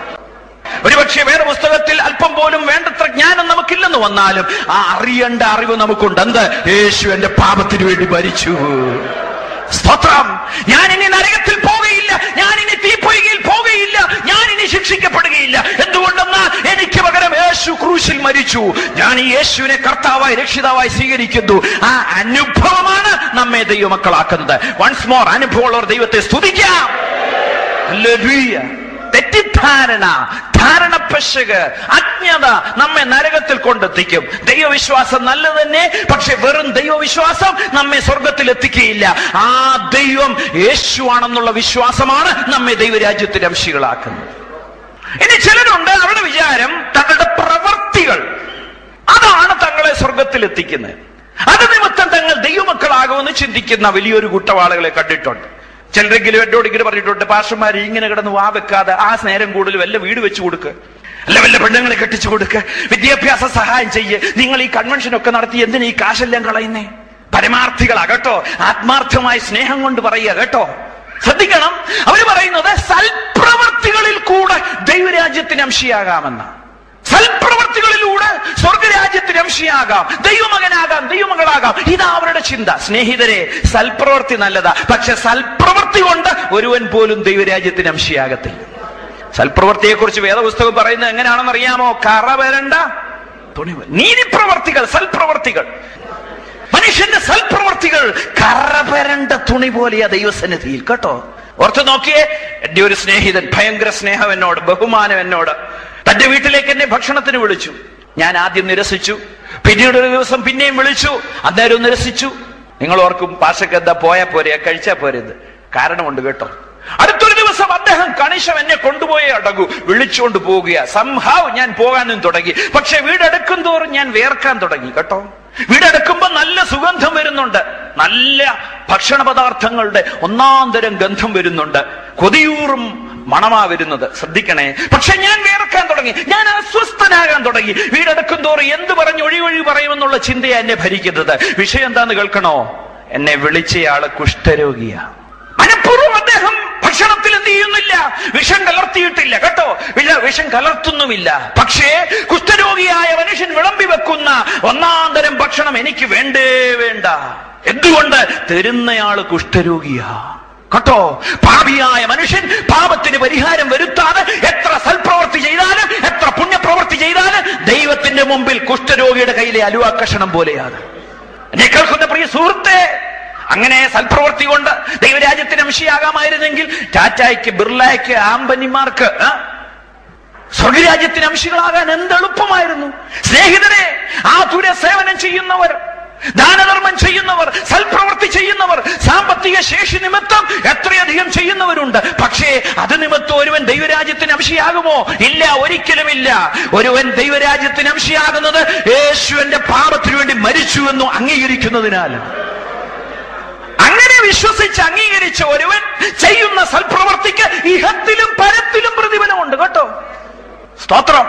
ഒരുപക്ഷെ വേറെ പുസ്തകത്തിൽ അല്പം പോലും വേണ്ടത്ര ജ്ഞാനം നമുക്കില്ലെന്ന് വന്നാലും ആ അറിയേണ്ട അറിവ് നമുക്കുണ്ട് എന്ത് യേശു എന്റെ പാപത്തിന് വേണ്ടി മരിച്ചു സ്തോത്രം ഞാൻ ഇനി നരകത്തിൽ പോവുകയില്ല ഞാൻ ഇനി തീപ്പൊയ്കയിൽ പോവുകയില്ല ഞാൻ ഇനി ശിക്ഷിക്കപ്പെടുകയില്ല എന്തുകൊണ്ടെന്നാൽ എനിക്ക് പകരം യേശു ക്രൂശിൽ മരിച്ചു ഞാൻ ഈ യേശുവിനെ കർത്താവായി രക്ഷിതാവായി സ്വീകരിക്കുന്നു ആ അനുഭവമാണ് നമ്മെ ദൈവമക്കളാക്കുന്നത് വൺസ് മോർ അനുഭവമുള്ളവർ ദൈവത്തെ സ്തുതിക്കാം Hallelujah. തെറ്റിദ്ധാരണ ധാരണപ്പശക് അജ്ഞത നമ്മെ നരകത്തിൽ കൊണ്ടെത്തിക്കും ദൈവവിശ്വാസം നല്ലത് തന്നെ പക്ഷെ വെറും ദൈവവിശ്വാസം നമ്മെ സ്വർഗത്തിൽ എത്തിക്കുകയില്ല ആ ദൈവം യേശുവാണെന്നുള്ള വിശ്വാസമാണ് നമ്മെ ദൈവരാജ്യത്തിന്റെ അംശികളാക്കുന്നത് ഇനി ചിലരുണ്ട് അവരുടെ വിചാരം തങ്ങളുടെ പ്രവർത്തികൾ അതാണ് തങ്ങളെ സ്വർഗത്തിൽ എത്തിക്കുന്നത് അത് നിമിത്തം തങ്ങൾ ദൈവമക്കളാകുമെന്ന് ചിന്തിക്കുന്ന വലിയൊരു കൂട്ടം ആളുകളെ കണ്ടിട്ടുണ്ട് ചിലരെങ്കിലും എന്നോട് ഇങ്ങനെ പറഞ്ഞിട്ടുണ്ട് പാഷന്മാർ ഇങ്ങനെ കിടന്ന് വാ വെക്കാതെ ആ സ്നേരം കൂടുതൽ വല്ല വീട് വെച്ചു കൊടുക്ക് അല്ല വല്ല പെണ്ണുങ്ങളെ കെട്ടിച്ചു കൊടുക്ക് വിദ്യാഭ്യാസ സഹായം ചെയ്യ് നിങ്ങൾ ഈ കൺവെൻഷൻ ഒക്കെ നടത്തി എന്തിനാ ഈ കാശെല്ലാം കളയുന്നേ പരമാർത്ഥികളാ കേട്ടോ ആത്മാർത്ഥമായ സ്നേഹം കൊണ്ട് പറയുക കേട്ടോ ശ്രദ്ധിക്കണം അവര് പറയുന്നത് സൽപ്രവർത്തികളിൽ കൂടെ ദൈവരാജ്യത്തിന് അംശിയാകാമെന്ന സൽപ്രവർത്തികളിലൂടെ സ്വർഗരാജ്യത്തിന് അംശയാകാം ദൈവമകനാകാം ദൈവമകളാകാം ഇതാ അവരുടെ ചിന്ത സ്നേഹിതരെ സൽപ്രവൃത്തി നല്ലതാ പക്ഷെ സൽപ്രവൃത്തി കൊണ്ട് ഒരുവൻ പോലും ദൈവരാജ്യത്തിന് അംശയാകത്തില്ല സൽപ്രവൃത്തിയെ കുറിച്ച് വേദപുസ്തകം പറയുന്നത് എങ്ങനെയാണെന്ന് അറിയാമോ കറ വരണ്ട തുണിവ് നീതിപ്രവർത്തികൾ സൽപ്രവർത്തികൾ മനുഷ്യന്റെ സൽപ്രവർത്തികൾ കറ വരണ്ട തുണി പോലെയാ ദൈവസന്നിധിയിൽ കേട്ടോ ഓർത്ത് നോക്കിയേ എന്റെ ഒരു സ്നേഹിതൻ ഭയങ്കര സ്നേഹം എന്നോട് ബഹുമാനം എന്നോട് തന്റെ വീട്ടിലേക്ക് എന്നെ ഭക്ഷണത്തിന് വിളിച്ചു ഞാൻ ആദ്യം നിരസിച്ചു പിന്നീട് ഒരു ദിവസം പിന്നെയും വിളിച്ചു അന്നേരം നിരസിച്ചു നിങ്ങൾ ഓർക്കും പാശക്ക് എന്താ പോയാ പോരെ കഴിച്ചാ പോരെന്ന് കാരണമുണ്ട് കേട്ടോ അടുത്തൊരു ദിവസം അദ്ദേഹം കണിശം എന്നെ കൊണ്ടുപോയി അടങ്ങൂ വിളിച്ചുകൊണ്ട് പോവുക സംഹാവ് ഞാൻ പോകാനും തുടങ്ങി പക്ഷെ വീടെടുക്കും തോറും ഞാൻ വേർക്കാൻ തുടങ്ങി കേട്ടോ വീടെടുക്കുമ്പോ നല്ല സുഗന്ധം വരുന്നുണ്ട് നല്ല ഭക്ഷണ പദാർത്ഥങ്ങളുടെ ഒന്നാം തരം ഗന്ധം വരുന്നുണ്ട് കൊതിയൂറും മണമാ വരുന്നത് ശ്രദ്ധിക്കണേ പക്ഷെ ഞാൻ വേർക്കാൻ തുടങ്ങി ഞാൻ അസ്വസ്ഥനാകാൻ തുടങ്ങി വീടെടുക്കും തോറും എന്ത് പറഞ്ഞ് ഒഴി ഒഴി പറയുമെന്നുള്ള ചിന്തയാ എന്നെ ഭരിക്കുന്നത് വിഷയം എന്താന്ന് കേൾക്കണോ എന്നെ വിളിച്ചയാള് കുഷ്ഠരോഗിയാ മനഃപൂർവ്വം അദ്ദേഹം ഭക്ഷണത്തിൽ എന്ത് ചെയ്യുന്നില്ല വിഷം കലർത്തിയിട്ടില്ല കേട്ടോ വിഷ വിഷം കലർത്തുന്നുമില്ല പക്ഷേ കുഷ്ഠരോഗിയായ മനുഷ്യൻ വിളമ്പി വെക്കുന്ന ഒന്നാം തരം ഭക്ഷണം എനിക്ക് വേണ്ടേ വേണ്ട എന്തുകൊണ്ട് തരുന്നയാള് കുഷ്ഠരോഗിയാ കേട്ടോ പാപിയായ മനുഷ്യൻ പാപത്തിന് പരിഹാരം വരുത്താതെ എത്ര സൽപ്രവൃത്തി ചെയ്താലും എത്ര പുണ്യപ്രവൃത്തി ചെയ്താലും ദൈവത്തിന്റെ മുമ്പിൽ കുഷ്ഠരോഗിയുടെ കയ്യിലെ അലുവാക്കഷണം പോലെയാണ് എന്നെ കേൾക്കുന്ന പ്രിയ സുഹൃത്തെ അങ്ങനെ സൽപ്രവൃത്തി കൊണ്ട് ദൈവരാജ്യത്തിന് അംശിയാകാമായിരുന്നെങ്കിൽ ടാറ്റായ്ക്ക് ബിർളയ്ക്ക് ആമ്പനിമാർക്ക് ആ, സ്വർഗരാജ്യത്തിന് അംശികളാകാൻ എന്ത് എളുപ്പമായിരുന്നു സ്നേഹിതരെ ആ തുര സേവനം ചെയ്യുന്നവർ ദാനധർമ്മം ചെയ്യുന്നവർ സൽപ്രവൃത്തി ചെയ്യുന്നവർ സാമ്പത്തിക ശേഷി നിമിത്തം എത്രയധികം ചെയ്യുന്നവരുണ്ട് പക്ഷേ അത് നിമിത്തം ഒരുവൻ ദൈവരാജ്യത്തിന് അംശിയാകുമോ ഇല്ല ഒരിക്കലുമില്ല ഒരുവൻ ദൈവരാജ്യത്തിന് അംശിയാകുന്നത് യേശുവിന്റെ പാപത്തിനു വേണ്ടി മരിച്ചു എന്ന് അംഗീകരിക്കുന്നതിനാലാണ് അങ്ങനെ വിശ്വസിച്ച് അംഗീകരിച്ച ഒരുവൻ ചെയ്യുന്ന സൽപ്രവർത്തിക്ക് ഇഹത്തിലും പരത്തിലും പ്രതിഫലമുണ്ട് കേട്ടോ സ്തോത്രം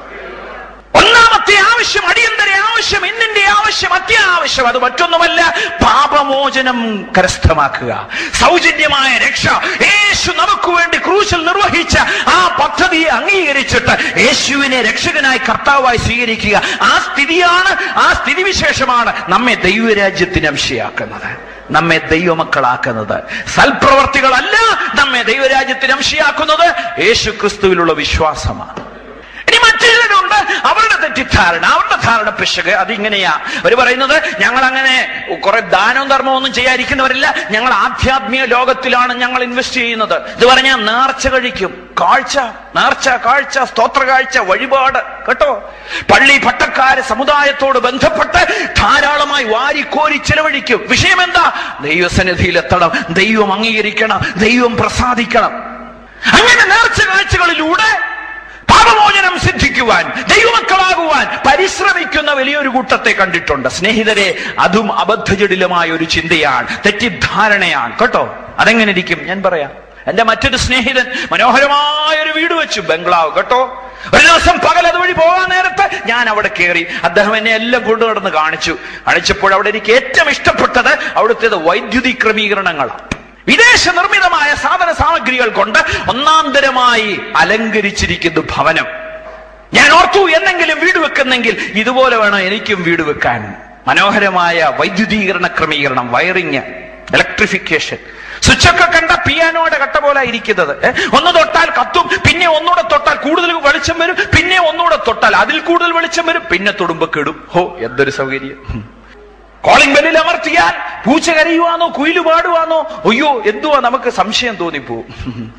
ഒന്നാമത്തെ ആവശ്യം അടിയന്തര ആവശ്യം ഇന്നിന്റെ ആവശ്യം അത്യാവശ്യം അത് മറ്റൊന്നുമല്ല പാപമോചനം കരസ്ഥമാക്കുക സൗജന്യമായ രക്ഷ യേശു നമുക്ക് വേണ്ടി ക്രൂശിൽ നിർവഹിച്ച ആ പദ്ധതിയെ അംഗീകരിച്ചിട്ട് യേശുവിനെ രക്ഷകനായി കർത്താവായി സ്വീകരിക്കുക ആ സ്ഥിതിയാണ് ആ സ്ഥിതിവിശേഷമാണ് നമ്മെ ദൈവരാജ്യത്തിന് അംശയാക്കുന്നത് നമ്മെ ദൈവമക്കളാക്കുന്നത് സൽപ്രവർത്തികളല്ല നമ്മെ ദൈവരാജ്യത്തിന് അംശയാക്കുന്നത് യേശു ക്രിസ്തുവിലുള്ള വിശ്വാസമാണ് ഇനി മറ്റു ചിലരുണ്ട് അവരുടെ തെറ്റിദ്ധാരണ അവരുടെ ധാരണ പിശക് അതിങ്ങനെയാ അവര് പറയുന്നത് ഞങ്ങൾ അങ്ങനെ കുറെ ദാനവും ധർമ്മവും ഒന്നും ചെയ്യാതിരിക്കുന്നവരില്ല ഞങ്ങൾ ആധ്യാത്മിക ലോകത്തിലാണ് ഞങ്ങൾ ഇൻവെസ്റ്റ് ചെയ്യുന്നത് ഇത് പറഞ്ഞാൽ നേർച്ച കഴിക്കും കാഴ്ച നേർച്ച കാഴ്ച സ്തോത്ര കാഴ്ച വഴിപാട് കേട്ടോ പള്ളി പട്ടക്കാര് സമുദായത്തോട് ബന്ധപ്പെട്ട് ധാരാളമായി വാരിക്കോരി ചെലവഴിക്കും വിഷയം എന്താ ദൈവസന്നിധിയിലെത്തണം ദൈവം അംഗീകരിക്കണം ദൈവം പ്രസാദിക്കണം അങ്ങനെ നേർച്ച കാഴ്ചകളിലൂടെ പാപമോചനം സിദ്ധിക്കുവാൻ ദൈവമക്കളാകുവാൻ പരിശ്രമിക്കുന്ന വലിയൊരു കൂട്ടത്തെ കണ്ടിട്ടുണ്ട് സ്നേഹിതരെ അതും അബദ്ധജടിലമായ ഒരു ചിന്തയാണ് തെറ്റിദ്ധാരണയാണ് കേട്ടോ അതെങ്ങനെ ഇരിക്കും ഞാൻ പറയാം എന്റെ മറ്റൊരു സ്നേഹിതൻ മനോഹരമായ ഒരു വീട് വെച്ചു ബംഗ്ലാവ് കേട്ടോ ഒരു ദിവസം പകൽ അതുവഴി പോകാൻ നേരത്ത് ഞാൻ അവിടെ കയറി അദ്ദേഹം എന്നെ എല്ലാം കൊണ്ടു നടന്ന് കാണിച്ചു കാണിച്ചപ്പോൾ അവിടെ എനിക്ക് ഏറ്റവും ഇഷ്ടപ്പെട്ടത് അവിടുത്തേത് വൈദ്യുതി ക്രമീകരണങ്ങളാണ് വിദേശ നിർമ്മിതമായ സാധന സാമഗ്രികൾ കൊണ്ട് ഒന്നാന്തരമായി അലങ്കരിച്ചിരിക്കുന്നു ഭവനം ഞാൻ ഓർത്തു എന്നെങ്കിലും വീട് വെക്കുന്നെങ്കിൽ ഇതുപോലെ വേണം എനിക്കും വീട് വെക്കാൻ മനോഹരമായ വൈദ്യുതീകരണ ക്രമീകരണം വയറിങ് ഇലക്ട്രിഫിക്കേഷൻ സ്വിച്ചൊക്കെ കണ്ട പിയാനോയുടെ കട്ട പോലെ ഇരിക്കുന്നത് ഏ? ഒന്ന് തൊട്ടാൽ കത്തും പിന്നെ ഒന്നുകൂടെ തൊട്ടാൽ കൂടുതൽ വെളിച്ചം വരും പിന്നെ ഒന്നുകൂടെ തൊട്ടാൽ അതിൽ കൂടുതൽ വെളിച്ചം വരും പിന്നെ തൊടുമ്പോ കെടും ഹോ എന്തൊരു സൗകര്യം ഹും. കോളിംഗ് ബെല്ലിൽ അമർത്തിയാൽ പൂച്ച കരയുവാന്നോ കുയില് പാടുവാന്നോ അയ്യോ എന്തുവാ നമുക്ക് സംശയം തോന്നിപ്പോവും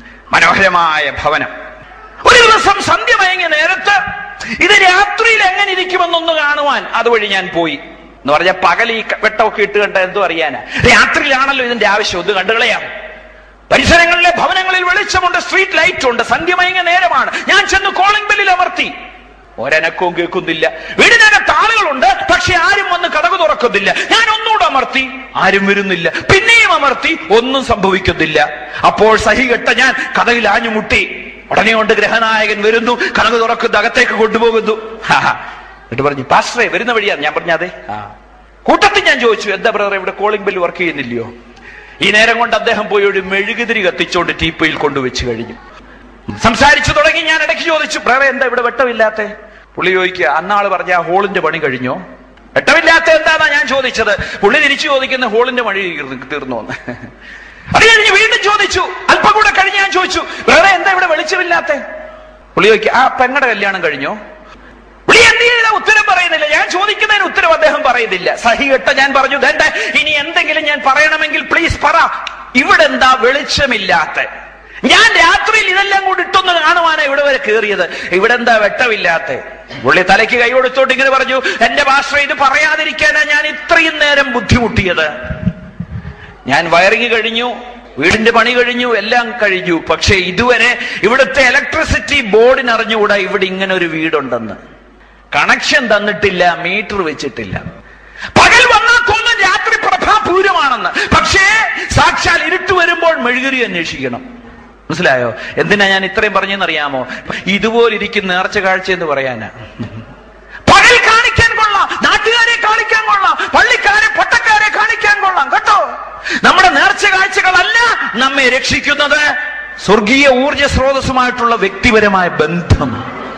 മനോഹരമായ ഭവനം ഒരു ദിവസം സന്ധ്യ മയങ്ങിയ നേരത്ത് ഇത് രാത്രിയിൽ എങ്ങനെ ഇരിക്കുമെന്നൊന്ന് കാണുവാൻ അതുവഴി ഞാൻ പോയി എന്ന് പറഞ്ഞാൽ പകൽ ഈ ക- വെട്ടമൊക്കെ ഇട്ട് കണ്ട എന്തോ അറിയാനാ രാത്രിയിലാണല്ലോ ഇതിന്റെ ആവശ്യം ഇത് കണ്ടുകളയാം പരിസരങ്ങളിലെ ഭവനങ്ങളിൽ വെളിച്ചമുണ്ട് സ്ട്രീറ്റ് ലൈറ്റ് ഉണ്ട് സന്ധ്യമയങ്ങിയ നേരമാണ് ഞാൻ ചെന്ന് കോളിംഗ് ബെല്ലിൽ അമർത്തി ഒരനക്കവും കേൾക്കുന്നില്ല വീടിനകത്ത് ആളുകളുണ്ട് പക്ഷെ ആരും വന്ന് കടകു തുറക്കുന്നില്ല ഞാൻ ഒന്നുകൂടെ അമർത്തി ആരും വരുന്നില്ല പിന്നെയും അമർത്തി ഒന്നും സംഭവിക്കുന്നില്ല അപ്പോൾ സഹികെട്ട ഞാൻ കഥയിൽ ആഞ്ഞു മുട്ടി ഉടനെ കൊണ്ട് ഗ്രഹനായകൻ വരുന്നു കടകു തുറക്കുന്നു അകത്തേക്ക് കൊണ്ടുപോകുന്നു ഹാ, ഹാ. എന്നിട്ട് പറഞ്ഞു പാസ്റ്ററെ വരുന്ന വഴിയാണ് ഞാൻ പറഞ്ഞ അതെ ആ കൂട്ടത്തിൽ ഞാൻ ചോദിച്ചു എന്താ ബ്രദർ ഇവിടെ കോളിംഗ് ബെല്ല് വർക്ക് ചെയ്യുന്നില്ലയോ ഈ നേരം കൊണ്ട് അദ്ദേഹം പോയി ഒരു മെഴുകുതിരി കത്തിച്ചോണ്ട് ടീപ്പയിൽ കൊണ്ടുവച്ച് കഴിഞ്ഞു സംസാരിച്ചു തുടങ്ങി ഞാൻ ഇടയ്ക്ക് ചോദിച്ചു ബ്രദറെ എന്താ ഇവിടെ വെട്ടമില്ലാത്തെ പുള്ളി ചോദിക്കുക അന്നാള് പറഞ്ഞ ആ ഹോളിന്റെ പണി കഴിഞ്ഞോ വെട്ടമില്ലാത്ത എന്താന്നാ ഞാൻ ചോദിച്ചത് പുള്ളി തിരിച്ചു ചോദിക്കുന്ന ഹോളിന്റെ മഴ തീർന്നു എന്ന് അത് കഴിഞ്ഞ് വീണ്ടും ചോദിച്ചു അല്പം കൂടെ കഴിഞ്ഞ് ഞാൻ ചോദിച്ചു വേറെ എന്താ ഇവിടെ വെളിച്ചമില്ലാത്ത പുള്ളി ചോദിക്കുക ആ പെങ്ങടെ കല്യാണം കഴിഞ്ഞോ പുള്ളി എന്ത് ചെയ്ത ഉത്തരം പറയുന്നില്ല ഞാൻ ചോദിക്കുന്നതിന് ഉത്തരം അദ്ദേഹം പറയുന്നില്ല സഹി കെട്ട ഞാൻ പറഞ്ഞു വേണ്ട ഇനി എന്തെങ്കിലും ഞാൻ പറയണമെങ്കിൽ പ്ലീസ് പറ ഇവിടെ എന്താ വെളിച്ചമില്ലാത്ത ഞാൻ രാത്രിയിൽ ഇതെല്ലാം കൂടി ഇട്ടൊന്ന് കാണുവാനാ ഇവിടെ വരെ കയറിയത് ഇവിടെ എന്താ വെട്ടമില്ലാത്ത പുള്ളി തലയ്ക്ക് കൈ കൊടുത്തോട്ട് ഇങ്ങനെ പറഞ്ഞു എന്റെ ഭാഷ ഇത് പറയാതിരിക്കാനാ ഞാൻ ഇത്രയും നേരം ബുദ്ധിമുട്ടിയത് ഞാൻ വയറിങ് കഴിഞ്ഞു വീടിന്റെ പണി കഴിഞ്ഞു എല്ലാം കഴിഞ്ഞു പക്ഷെ ഇതുവരെ ഇവിടുത്തെ ഇലക്ട്രിസിറ്റി ബോർഡിന് അറിഞ്ഞുകൂടാ ഇവിടെ ഇങ്ങനെ ഒരു വീടുണ്ടെന്ന് കണക്ഷൻ തന്നിട്ടില്ല മീറ്റർ വെച്ചിട്ടില്ല പകൽ വന്നാൽ തോന്നും രാത്രി പ്രഭാപൂരമാണെന്ന് പക്ഷേ സാക്ഷാൽ ഇരുട്ട് വരുമ്പോൾ മെഴുകുരി അന്വേഷിക്കണം മനസ്സിലായോ എന്തിനാ ഞാൻ ഇത്രയും പറഞ്ഞെന്നറിയാമോ ഇതുപോലിരിക്കുന്ന നേർച്ച കാഴ്ച എന്ന് പറയാനാ പകൽ കാണിക്കാൻ കൊള്ളാം നാട്ടുകാരെ കാണിക്കാൻ കൊള്ളാം പള്ളിക്കാരെ പട്ടക്കാരെ കാണിക്കാൻ കൊള്ളാം കേട്ടോ നമ്മുടെ നേർച്ച കാഴ്ചകളല്ല നമ്മെ രക്ഷിക്കുന്നത് സ്വർഗീയ ഊർജ സ്രോതസ്സുമായിട്ടുള്ള വ്യക്തിപരമായ ബന്ധം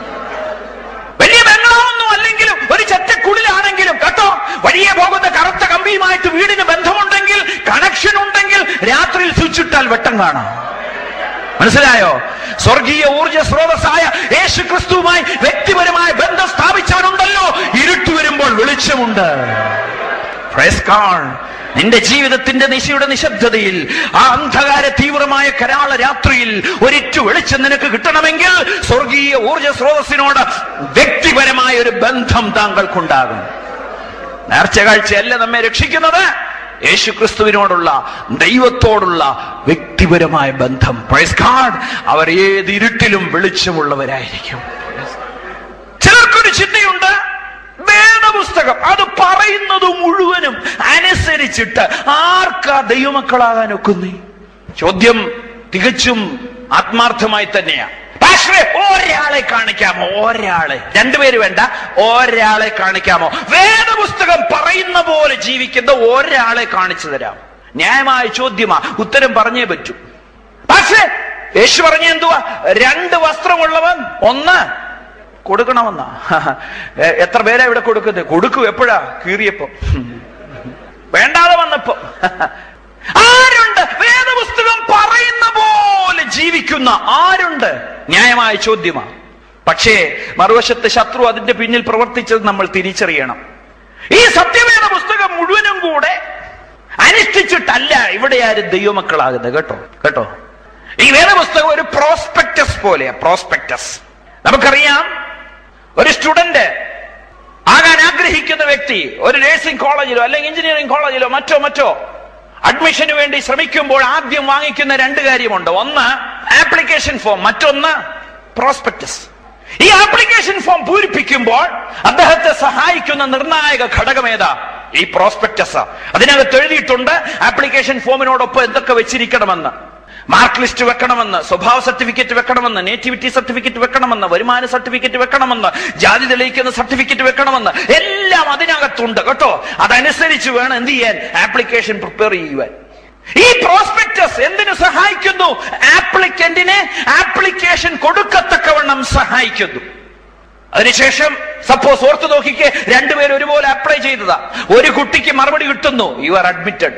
വലിയ ബംഗ്ലാവൊന്നും അല്ലെങ്കിലും ഒരു ചെറ്റക്കുള്ളിലാണെങ്കിലും കേട്ടോ വഴിയെ പോകുന്ന കറുത്ത കമ്പിയുമായിട്ട് വീടിന് ബന്ധമുണ്ടെങ്കിൽ കണക്ഷൻ ഉണ്ടെങ്കിൽ രാത്രിയിൽ സ്വിച്ച് ഇട്ടാൽ വെട്ടം കാണാം മനസ്സിലായോ സ്വർഗീയ ഊർജ സ്രോതസ്സായ യേശു ക്രിസ്തുവുമായി വ്യക്തിപരമായ ബന്ധം സ്ഥാപിച്ചാലുണ്ടല്ലോ ഇരുട്ട് വരുമ്പോൾ വെളിച്ചമുണ്ട് Praise God. നിന്റെ ജീവിതത്തിന്റെ നിശയുടെ നിശബ്ദതയിൽ ആ അന്ധകാര തീവ്രമായ കരാള രാത്രിയിൽ ഒരിറ്റു വെളിച്ചം നിനക്ക് കിട്ടണമെങ്കിൽ സ്വർഗീയ ഊർജ സ്രോതസ്സിനോട് വ്യക്തിപരമായ ഒരു ബന്ധം താങ്കൾക്കുണ്ടാകും നേർച്ച കാഴ്ചയല്ല നമ്മെ രക്ഷിക്കുന്നത് യേശു ക്രിസ്തുവിനോടുള്ള ദൈവത്തോടുള്ള വ്യക്തിപരമായ ബന്ധം പ്രൈസ് ഗാഡ് അവർ ഏത് ഇരുട്ടിലും വെളിച്ചമുള്ളവരായിരിക്കും ചിലർക്കൊരു ചിന്തയുണ്ട് വേദപുസ്തകം അത് പറയുന്നത് മുഴുവനും അനുസരിച്ചിട്ട് ആർക്കാ ദൈവമക്കളാകാൻ ഒക്കുന്നേ ചോദ്യം തികച്ചും ആത്മാർത്ഥമായി തന്നെയാ പാസ്റ്ററെ ഒരാളെ കാണിക്കാമോ ഒരാളെ രണ്ടുപേര് വേണ്ട ഒരാളെ കാണിക്കാമോ വേദപുസ്തകം പറയുന്ന പോലെ ജീവിക്കുന്ന ഒരാളെ കാണിച്ചു തരാം ന്യായമായ ചോദ്യമാ ഉത്തരം പറഞ്ഞേ പറ്റൂ പക്ഷേ യേശു പറഞ്ഞ എന്തുവാ രണ്ട് വസ്ത്രമുള്ളവൻ ഒന്ന് കൊടുക്കണമെന്നാ എ- എത്ര പേരാ ഇവിടെ കൊടുക്കുന്നത് കൊടുക്കൂ എപ്പോഴാ കീറിയപ്പോ വേണ്ടാതെ വന്നപ്പോ ആരുണ്ട് വേദപുസ്തകം പറയുന്ന പോലെ ജീവിക്കുന്ന ആരുണ്ട് ന്യായമായ ചോദ്യമാണ് പക്ഷേ മറുവശത്ത് ശത്രു അതിന്റെ പിന്നിൽ പ്രവർത്തിച്ചത് നമ്മൾ തിരിച്ചറിയണം ഈ സത്യവേദ പുസ്തകം മുഴുവനും കൂടെ അനുഷ്ഠിച്ചിട്ടല്ല ഇവിടെ ആരും ദൈവമക്കളാകുന്നത് കേട്ടോ കേട്ടോ ഈ വേദപുസ്തകം ഒരു പ്രോസ്പെക്ടസ് പോലെയാ പ്രോസ്പെക്ടസ് നമുക്കറിയാം ഒരു സ്റ്റുഡന്റ് ആകാൻ ആഗ്രഹിക്കുന്ന വ്യക്തി ഒരു നഴ്സിംഗ് കോളേജിലോ അല്ലെങ്കിൽ എഞ്ചിനീയറിംഗ് കോളേജിലോ മറ്റോ മറ്റോ അഡ്മിഷന് വേണ്ടി ശ്രമിക്കുമ്പോൾ ആദ്യം വാങ്ങിക്കുന്ന രണ്ട് കാര്യമുണ്ട് ഒന്ന് ആപ്ലിക്കേഷൻ ഫോം മറ്റൊന്ന് പ്രോസ്പെക്ടസ് ഈ ആപ്ലിക്കേഷൻ ഫോം പൂരിപ്പിക്കുമ്പോൾ അദ്ദേഹത്തെ സഹായിക്കുന്ന നിർണായക ഘടകം ഏതാ ഈ പ്രോസ്പെക്ടസ് അതിനകത്ത് എഴുതിയിട്ടുണ്ട് ആപ്ലിക്കേഷൻ ഫോമിനോടൊപ്പം എന്തൊക്കെ വെച്ചിരിക്കണമെന്ന് മാർക്ക് ലിസ്റ്റ് വെക്കണമെന്ന് സ്വഭാവ സർട്ടിഫിക്കറ്റ് വെക്കണമെന്ന് നേറ്റിവിറ്റി സർട്ടിഫിക്കറ്റ് വെക്കണമെന്ന് വരുമാന സർട്ടിഫിക്കറ്റ് വെക്കണമെന്ന് ജാതി തെളിയിക്കുന്ന സർട്ടിഫിക്കറ്റ് വെക്കണമെന്ന് എല്ലാം അതിനകത്തുണ്ട് കേട്ടോ അതനുസരിച്ച് വേണം എന്ത് ചെയ്യാൻ ആപ്ലിക്കേഷൻ പ്രിപ്പയർ ചെയ്യുവാൻ ഈ പ്രോസ്പെക്ടസ് എന്തിനു സഹായിക്കുന്നു ആപ്ലിക്കന്റിനെ ആപ്ലിക്കേഷൻ കൊടുക്കത്തക്കവണ്ണം സഹായിക്കുന്നു അതിനുശേഷം സപ്പോസ് ഓർത്ത് നോക്കിക്ക് രണ്ടുപേരും ഒരുപോലെ അപ്ലൈ ചെയ്തതാ ഒരു കുട്ടിക്ക് മറുപടി കിട്ടുന്നു you are admitted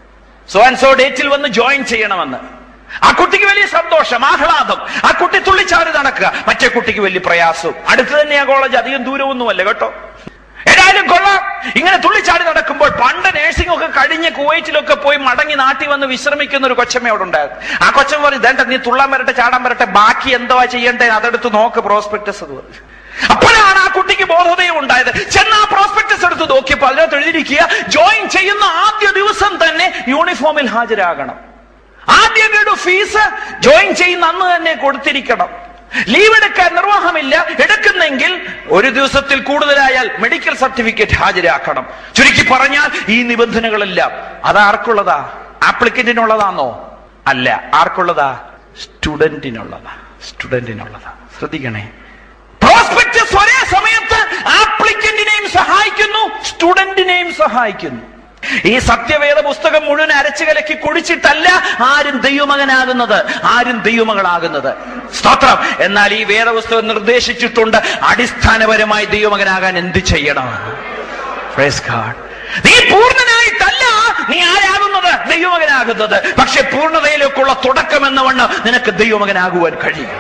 so and so ഡേറ്റിൽ വന്ന് ജോയിൻ ചെയ്യണമെന്ന് ആ കുട്ടിക്ക് വലിയ സന്തോഷം ആഹ്ലാദം ആ കുട്ടി തുള്ളിച്ചാടി നടക്കുക മറ്റേ കുട്ടിക്ക് വലിയ പ്രയാസവും അടുത്ത് തന്നെയാ കോളേജ് അധികം ദൂരമൊന്നുമല്ല കേട്ടോ ഏതായാലും കൊള്ളാം ഇങ്ങനെ തുള്ളിച്ചാടി നടക്കുമ്പോൾ പണ്ട് നേഴ്സിംഗ് ഒക്കെ കഴിഞ്ഞ് കുവൈറ്റിലൊക്കെ പോയി മടങ്ങി നാട്ടിൽ വന്ന് വിശ്രമിക്കുന്ന ഒരു കൊച്ചമ്മ അവിടെ ഉണ്ടായിരുന്നു ആ കൊച്ചമ്മ പറഞ്ഞു ദേണ്ട നീ തുള്ളാൻ വരട്ടെ ചാടാൻ വരട്ടെ ബാക്കി എന്തുവാ ചെയ്യണ്ടേ അതെടുത്ത് നോക്ക് പ്രോസ്പെക്ടസ് അത് പറഞ്ഞു അപ്പോഴാണ് ആ കുട്ടിക്ക് ബോധോദയം ഉണ്ടായത് ചെന്ന് ആ പ്രോസ്പെക്ടസ് എടുത്ത് നോക്കിയപ്പോൾ അതിനകത്ത് എഴുതിയിരിക്കുക ജോയിൻ ചെയ്യുന്ന ആദ്യ ദിവസം തന്നെ യൂണിഫോമിൽ ഹാജരാകണം ആദ്യ ഗഡു ഫീസ് ജോയിൻ ചെയ്യുന്ന അന്ന് തന്നെ കൊടുത്തിരിക്കണം ലീവ് എടുക്കാൻ നിർവാഹമില്ല എടുക്കുന്നെങ്കിൽ ഒരു ദിവസത്തിൽ കൂടുതലായാൽ മെഡിക്കൽ സർട്ടിഫിക്കറ്റ് ഹാജരാക്കണം ചുരുക്കി പറഞ്ഞാൽ ഈ നിബന്ധനകളെല്ലാം അത് ആർക്കുള്ളതാ ആപ്ലിക്കന്റിനുള്ളതാണോ അല്ല ആർക്കുള്ളതാ സ്റ്റുഡന്റിനുള്ളതാ സ്റ്റുഡന്റിനുള്ളതാ ശ്രദ്ധിക്കണേ പ്രോസ്പെക്ടസ് ഒരേ സമയത്ത് ആപ്ലിക്കന്റിനെയും സഹായിക്കുന്നു സ്റ്റുഡന്റിനെയും സഹായിക്കുന്നു ഈ സത്യവേദ പുസ്തകം മുഴുവൻ അരച്ചു കലക്കി കുടിച്ചിട്ടല്ല ആരും ദൈവമകനാകുന്നത് ആരും ദൈവമകളാകുന്നത് സ്തോത്രം എന്നാൽ ഈ വേദപുസ്തകം നിർദ്ദേശിച്ചിട്ടുണ്ട് അടിസ്ഥാനപരമായി ദൈവമകനാകാൻ എന്ത് ചെയ്യണം Praise God. നീ പൂർണ്ണനായിട്ടല്ല നീ ആരാകുന്നത് ദൈവമകനാകുന്നത് പക്ഷെ പൂർണ്ണതയിലേക്കുള്ള തുടക്കം എന്ന വണ്ണം നിനക്ക് ദൈവമകനാകുവാൻ കഴിയും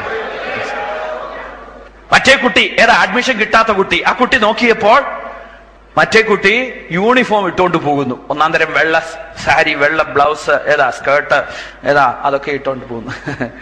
മറ്റേ കുട്ടി ഏതാ അഡ്മിഷൻ കിട്ടാത്ത കുട്ടി ആ കുട്ടി നോക്കിയപ്പോൾ മറ്റേ കുട്ടി യൂണിഫോം ഇട്ടുകൊണ്ട് പോകുന്നു ഒന്നാം തരം വെള്ള സാരി വെള്ള ബ്ലൗസ് ഏതാ സ്കേർട്ട് ഏതാ അതൊക്കെ ഇട്ടുകൊണ്ട് പോകുന്നു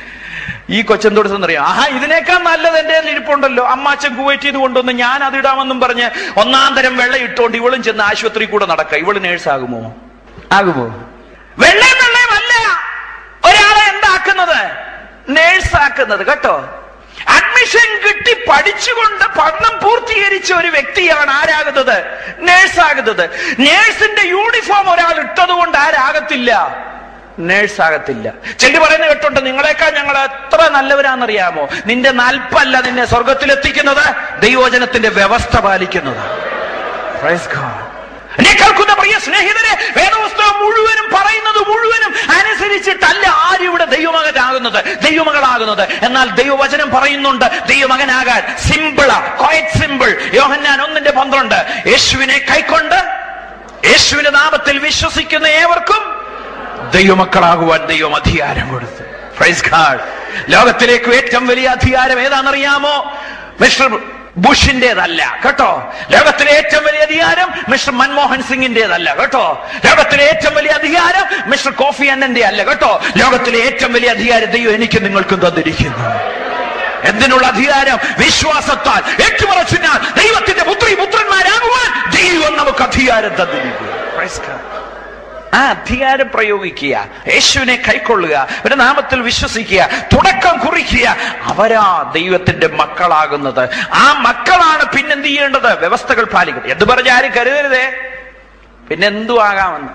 ഈ കൊച്ചെന്തോട് അറിയാം ആഹാ ഇതിനേക്കാൾ നല്ലത് എന്റെ കയ്യിൽ ഇരിപ്പുണ്ടല്ലോ അമ്മാച്ചൻ കുവൈറ്റ് ചെയ്ത് കൊണ്ടുവന്ന് ഞാൻ അത് ഇടാമെന്നും പറഞ്ഞ് ഒന്നാം തരം വെള്ള ഇട്ടുകൊണ്ട് ഇവളും ചെന്ന് ആശുപത്രി കൂടെ നടക്കുക ഇവള് നേഴ്സ് ആകുമോ ആകുമോ വെള്ളയും വെള്ളയും അല്ല ഒരാളെ എന്താക്കുന്നത് നേഴ്സ് ആക്കുന്നത് കേട്ടോ അഡ്മിഷൻ കിട്ടി പഠിച്ചുകൊണ്ട് പഠനം പൂർത്തീകരിച്ച ഒരു വ്യക്തിയാണ് ആരാകുന്നത് നേഴ്സ് ആകുന്നത് നേഴ്സിന്റെ യൂണിഫോം ഒരാൾ ഇട്ടത് കൊണ്ട് ആരാകത്തില്ല നേഴ്സ് ആകത്തില്ല ചെല്ലി പറയുന്ന കേട്ടുണ്ട് നിങ്ങളെക്കാൾ ഞങ്ങൾ എത്ര നല്ലവരാണെന്നറിയാമോ നിന്റെ നൽപ്പല്ല നിന്നെ സ്വർഗത്തിലെത്തിക്കുന്നത് ദൈവോചനത്തിന്റെ വ്യവസ്ഥ പാലിക്കുന്നത് Praise God. എന്നെ കേൾക്കുന്ന പ്രിയ സ്നേഹിതരെ വേദപുസ്തകം മുഴുവനും പറയുന്നത് മുഴുവനും അനുസരിച്ചിട്ടല്ല ആരും ഇവിടെ ദൈവമകനാകുന്നത് ദൈവമകളാകുന്നത് എന്നാൽ ദൈവവചനം പറയുന്നുണ്ട് ദൈവമകനാകാൻ സിമ്പിളാ ക്വയറ്റ് സിമ്പിൾ യോഹന്നാൻ ഒന്നിന്റെ പന്ത്രണ്ട് യേശുവിനെ കൈക്കൊണ്ട് യേശുവിന്റെ നാമത്തിൽ വിശ്വസിക്കുന്ന ഏവർക്കും ദൈവമക്കളാകുവാൻ ദൈവം അധികാരം കൊടുത്തു പ്രൈസ് ഗാഡ് ലോകത്തിലേക്ക് ഏറ്റവും വലിയ അധികാരം ഏതാണെന്നറിയാമോ മിസ്റ്റർ ബുഷിന്റേതല്ല കേട്ടോ ലോകത്തിലെ ഏറ്റവും വലിയ അധികാരം മിസ്റ്റർ മൻമോഹൻ സിംഗിന്റേതല്ല കേട്ടോ ലോകത്തിലെ ഏറ്റവും വലിയ അധികാരം മിസ്റ്റർ കോഫി അന്നന്റെ അല്ല കേട്ടോ ലോകത്തിലെ ഏറ്റവും വലിയ അധികാരം ദൈവം എനിക്ക് നിങ്ങൾക്കും തന്നിരിക്കുന്നു എന്തിനുള്ള അധികാരം വിശ്വാസത്താൽ ഏറ്റുപറച്ചിനാൽ ദൈവത്തിന്റെ പുത്രി പുത്രന്മാരാകുവാൻ ദൈവം നമുക്ക് അധികാരം തന്നിരിക്കുന്നു Praise God. ആ അധികാരം പ്രയോഗിക്കുക യേശുവിനെ കൈക്കൊള്ളുക ഒരു നാമത്തിൽ വിശ്വസിക്കുക തുടക്കം കുറിക്കുക അവരാ ദൈവത്തിന്റെ മക്കളാകുന്നത് ആ മക്കളാണ് പിന്നെന്ത് ചെയ്യേണ്ടത് വ്യവസ്ഥകൾ പാലിക്കുന്നത് എന്ത് പറഞ്ഞ ആരും കരുതരുതേ പിന്നെ എന്തു ആകാമെന്ന്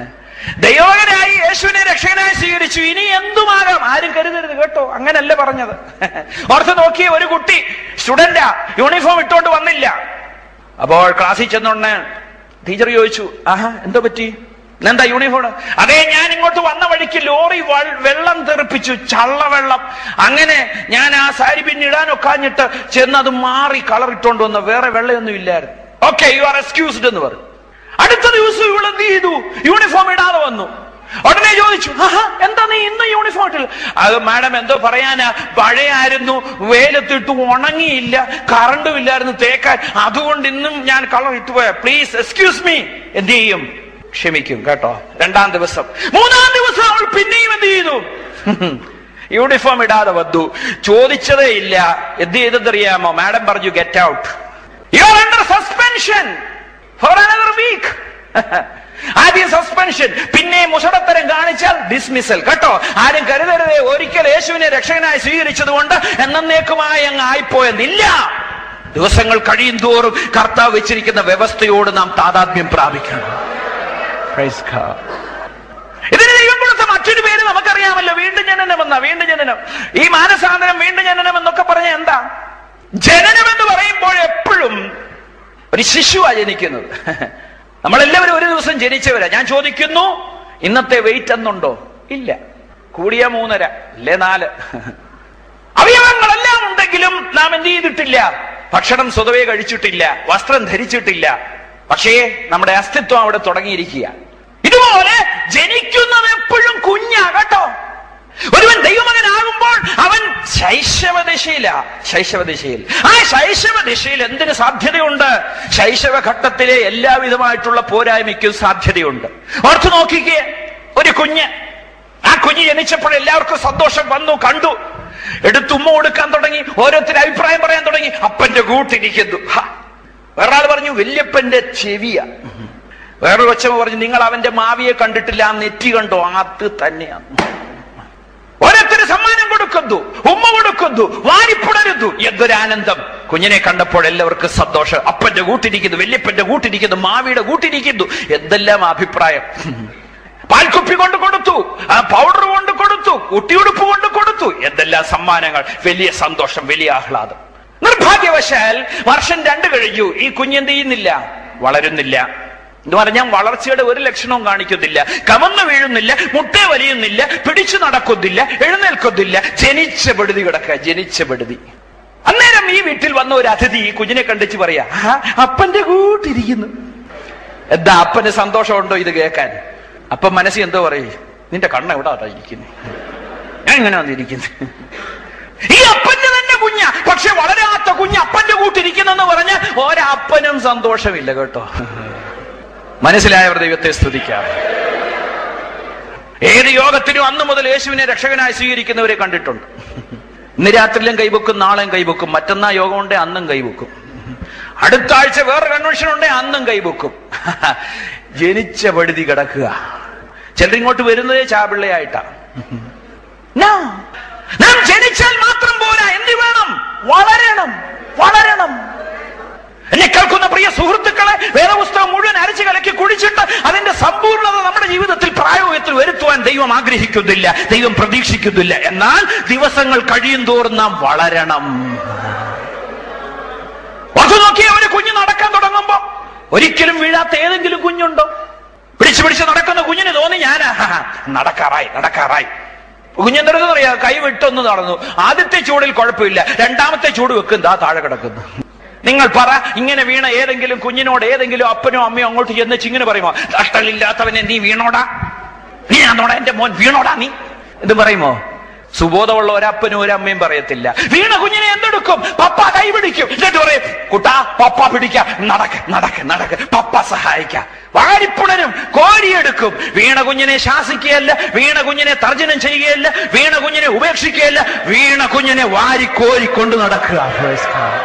ദൈവകനായി യേശുവിനെ രക്ഷകനായി സ്വീകരിച്ചു ഇനി എന്തുമാകാം ആരും കരുതരുത് കേട്ടോ അങ്ങനല്ല പറഞ്ഞത് ഓർത്ത് നോക്കിയ ഒരു കുട്ടി സ്റ്റുഡന്റാ യൂണിഫോം ഇട്ടുകൊണ്ട് വന്നില്ല അപ്പോൾ ക്ലാസ്സിൽ ചെന്നോണ്ട് ടീച്ചർ ചോദിച്ചു ആഹാ എന്തോ പറ്റി എന്താ യൂണിഫോം അതെ ഞാൻ ഇങ്ങോട്ട് വന്ന വഴിക്ക് ലോറി വൾ- വെള്ളം തെറിപ്പിച്ചു ചള്ളവെള്ളം അങ്ങനെ ഞാൻ ആ സാരി പിന്നിടാൻ ഒക്കാഞ്ഞിട്ട് ചെന്ന് അത് മാറി കളർ ഇട്ടോണ്ട് വന്ന വേറെ വെള്ളയൊന്നും ഇല്ലായിരുന്നു ഓക്കെ യു ആർ എക്സ്ക്യൂസ്ഡ് എന്ന് പറഞ്ഞു അടുത്ത ദിവസം ഇവൾ എന്ത് ചെയ്തു യൂണിഫോം ഇടാതെ വന്നു ഉടനെ ചോദിച്ചു ആഹാ എന്താ നീ ഇന്ന് യൂണിഫോം ഇട്ടില്ല അത് മാഡം എന്തോ പറയാനാ പഴയായിരുന്നു വെയിലത്തിട്ട് ഉണങ്ങിയില്ല കറണ്ടും ഇല്ലായിരുന്നു തേക്കാൻ അതുകൊണ്ട് ഇന്നും ഞാൻ കളർ ഇട്ടുപോയ പ്ലീസ് എക്സ്ക്യൂസ് മീ എന്ത് ചെയ്യും ക്ഷമിക്കും കേട്ടോ രണ്ടാം ദിവസം മൂന്നാം ദിവസം അവൾ പിന്നെയും എന്ത് ചെയ്തു യൂണിഫോം ഇടാതെ വന്നു ചോദിച്ചതേ ഇല്ല എന്ത് ചെയ്തെന്നറിയാമോ മാഡം പറഞ്ഞു get out you are under suspension for another week ആദ്യം സസ്പെൻഷൻ പിന്നെ മുഷടത്തരം കാണിച്ചാൽ ഡിസ്മിസൽ കേട്ടോ ആരും കരുതരുതേ ഒരിക്കൽ യേശുവിനെ രക്ഷകനായി സ്വീകരിച്ചത് കൊണ്ട് എന്നേക്കുമായി അങ്ങ് ആയിപ്പോയെന്നില്ല ദിവസങ്ങൾ കഴിയും തോറും കർത്താവ് വെച്ചിരിക്കുന്ന വ്യവസ്ഥയോട് നാം താതാത്മ്യം പ്രാപിക്കണം Praise God. ഇതിന് ദൈവം കൊടുത്ത മറ്റൊരു പേര് നമുക്കറിയാമല്ലോ വീണ്ടും ജനനം എന്ന വീണ്ടും ജനനം ഈ മാനസാന്തരം വീണ്ടും ജനനം എന്നൊക്കെ പറഞ്ഞ എന്താ ജനനം എന്ന് പറയുമ്പോൾ എപ്പോഴും ഒരു ശിശുവാ ജനിക്കുന്നത് നമ്മളെല്ലാവരും ഒരു ദിവസം ജനിച്ചവരാ ഞാൻ ചോദിക്കുന്നു ഇന്നത്തെ വെയിറ്റ് എന്നുണ്ടോ ഇല്ല കൂടിയ മൂന്നര അല്ലേ നാല് അവയവങ്ങളെല്ലാം ഉണ്ടെങ്കിലും നാം എന്ത് ചെയ്തിട്ടില്ല ഭക്ഷണം സ്വതവേ കഴിച്ചിട്ടില്ല വസ്ത്രം ധരിച്ചിട്ടില്ല പക്ഷേ നമ്മുടെ അസ്തിത്വം അവിടെ തുടങ്ങിയിരിക്കുക ഇതുപോലെ ജനിക്കുന്നത് എപ്പോഴും കുഞ്ഞാ കേട്ടോ ഒരുവൻ ദൈവമകനാകുമ്പോൾ അവൻ ശൈശവദശയില ശൈശവദശയിൽ ആ ശൈശവദശയിൽ എന്തിന് സാധ്യതയുണ്ട് ശൈശവഘട്ടത്തിലെ എല്ലാവിധമായിട്ടുള്ള പോരായ്മയ്ക്കും സാധ്യതയുണ്ട് ഓർത്ത് നോക്കിക്കേ ഒരു കുഞ്ഞ് ആ കുഞ്ഞ് ജനിച്ചപ്പോൾ എല്ലാവർക്കും സന്തോഷം വന്നു കണ്ടു എടുത്ത് ഉമ്മ കൊടുക്കാൻ തുടങ്ങി ഓരോരുത്തർ അഭിപ്രായം പറയാൻ തുടങ്ങി അപ്പന്റെ കൂട്ടിരിക്കുന്നു ഹാ. വേറൊരാൾ പറഞ്ഞു വല്യപ്പന്റെ ചെവിയ വേറൊരു കൊച്ചമ്മ പറഞ്ഞു നിങ്ങൾ അവന്റെ മാവിയെ കണ്ടിട്ടില്ല ആ നെറ്റി കണ്ടോ അത് തന്നെയാണ് ഓരോരുത്തര് സമ്മാനം കൊടുക്കുന്നു ഉമ്മ കൊടുക്കുന്നു വാരിപ്പുണരുന്നു എന്തൊരാനന്ദം കുഞ്ഞിനെ കണ്ടപ്പോൾ എല്ലാവർക്കും സന്തോഷം അപ്പന്റെ കൂട്ടിരിക്കുന്നു വല്യപ്പന്റെ കൂട്ടിരിക്കുന്നു മാവിയുടെ കൂട്ടിരിക്കുന്നു എന്തെല്ലാം അഭിപ്രായം പാൽക്കുപ്പി കൊണ്ട് കൊടുത്തു ആ പൗഡർ കൊണ്ട് കൊടുത്തു കുട്ടിയുടുപ്പ് കൊണ്ട് കൊടുത്തു എന്തെല്ലാം സമ്മാനങ്ങൾ വലിയ സന്തോഷം വലിയ ആഹ്ലാദം നിർഭാഗ്യവശാൽ വർഷം രണ്ട് കഴിഞ്ഞു ഈ കുഞ്ഞെന്ത് ചെയ്യുന്നില്ല വളരുന്നില്ല എന്ന് പറഞ്ഞാൽ വളർച്ചയുടെ ഒരു ലക്ഷണവും കാണിക്കുന്നില്ല കമന്ന് വീഴുന്നില്ല മുട്ട വലിയുന്നില്ല പിടിച്ചു നടക്കുന്നില്ല എഴുന്നേൽക്കുന്നില്ല ജനിച്ച പെടുതി കിടക്കുക ജനിച്ച പെടുതി അന്നേരം ഈ വീട്ടിൽ വന്ന ഒരു അതിഥി ഈ കുഞ്ഞിനെ കണ്ടിച്ച് പറയാ "ആ, അപ്പന്റെ കൂട്ടിരിക്കുന്നു എന്താ അപ്പന് സന്തോഷമുണ്ടോ ഇത് കേൾക്കാൻ അപ്പൊ മനസ്സിൽ എന്തോ പറയും നിന്റെ കണ്ണ് എവിടാ ഇരിക്കുന്നത് ഞാൻ ഇങ്ങനെ വന്നിരിക്കുന്നത് ഈ അപ്പന്റെ തന്നെ കുഞ്ഞ പക്ഷെ വളരാത്ത കുഞ്ഞ് അപ്പന്റെ കൂട്ടിരിക്കുന്നെന്ന് പറഞ്ഞ് ഒരപ്പനും സന്തോഷമില്ല കേട്ടോ മനസ്സിലായവർ ദൈവത്തെ സ്തുതിക്കാം ഏത് യോഗത്തിനും അന്ന് മുതൽ യേശുവിനെ രക്ഷകനായി സ്വീകരിക്കുന്നവരെ കണ്ടിട്ടുണ്ട് ഇന്ന് രാത്രിയിലും കൈവക്കും നാളെയും കൈവക്കും മറ്റന്നാ യോഗമുണ്ട് അന്നും കൈവക്കും അടുത്ത ആഴ്ച വേറെ കൺവെൻഷൻ ഉണ്ടെ അന്നും കൈവക്കും ജനിച്ച പടുതി കിടക്കുക ചിലർ ഇങ്ങോട്ട് വരുന്നതേ ചാപിള്ളയായിട്ടാ No. നാം ജനിച്ചാൽ മാത്രം പോരാ എന്ത് വേണം വളരണം വളരണം എന്നെ കേൾക്കുന്ന പ്രിയ സുഹൃത്തുക്കളെ വേദപുസ്തകം മുഴുവൻ അരച്ചു കലക്കി കുടിച്ചിട്ട് അതിന്റെ സമ്പൂർണ്ണത നമ്മുടെ ജീവിതത്തിൽ പ്രായോഗത്തിൽ വരുത്തുവാൻ ദൈവം ആഗ്രഹിക്കുന്നില്ല ദൈവം പ്രതീക്ഷിക്കുന്നില്ല എന്നാൽ ദിവസങ്ങൾ കഴിയും തോറും നാം വളരണം ഓർത്തു നോക്കിയ ഒരു കുഞ്ഞ് നടക്കാൻ തുടങ്ങുമ്പോ ഒരിക്കലും വീഴാത്ത ഏതെങ്കിലും കുഞ്ഞുണ്ടോ പിടിച്ചു പിടിച്ച് നടക്കുന്ന കുഞ്ഞിന് തോന്നി ഞാൻ നടക്കാറായി നടക്കാറായി കുഞ്ഞെന്തരെന്ന് പറയാ കൈ വിട്ടൊന്ന് നടന്നു ആദ്യത്തെ ചൂടിൽ കുഴപ്പമില്ല രണ്ടാമത്തെ ചൂട് വെക്കും ദാ താഴെ കിടക്കുന്നു നിങ്ങൾ പറ ഇങ്ങനെ വീണ ഏതെങ്കിലും കുഞ്ഞിനോട് ഏതെങ്കിലും അപ്പനോ അമ്മയോ അങ്ങോട്ട് ചെന്ന് ഇങ്ങനെ പറയുമോ നഷ്ടമില്ലാത്തവനെ നീ വീണോടാ നീ ആണോടാ എന്റെ മോൻ വീണോടാ നീ ഇത് പറയുമോ സുബോധമുള്ള ഒരപ്പനും ഒരമ്മയും പറയത്തില്ല വീണ കുഞ്ഞിനെ എന്തെടുക്കും പപ്പ കൈ പിടിക്കും എന്നിട്ട് പറയും കുട്ടാ പപ്പ പിടിക്ക നടക്ക് നടക്ക് നടക്ക് പപ്പ സഹായിക്ക വാരിപ്പുണരും കോരിയെടുക്കും വീണ കുഞ്ഞിനെ ശാസിക്കുകയല്ല വീണ കുഞ്ഞിനെ തർജനം ചെയ്യുകയല്ല വീണ കുഞ്ഞിനെ ഉപേക്ഷിക്കുകയല്ല വീണ കുഞ്ഞിനെ വാരിക്കോരി കൊണ്ടു നടക്കുക Praise God.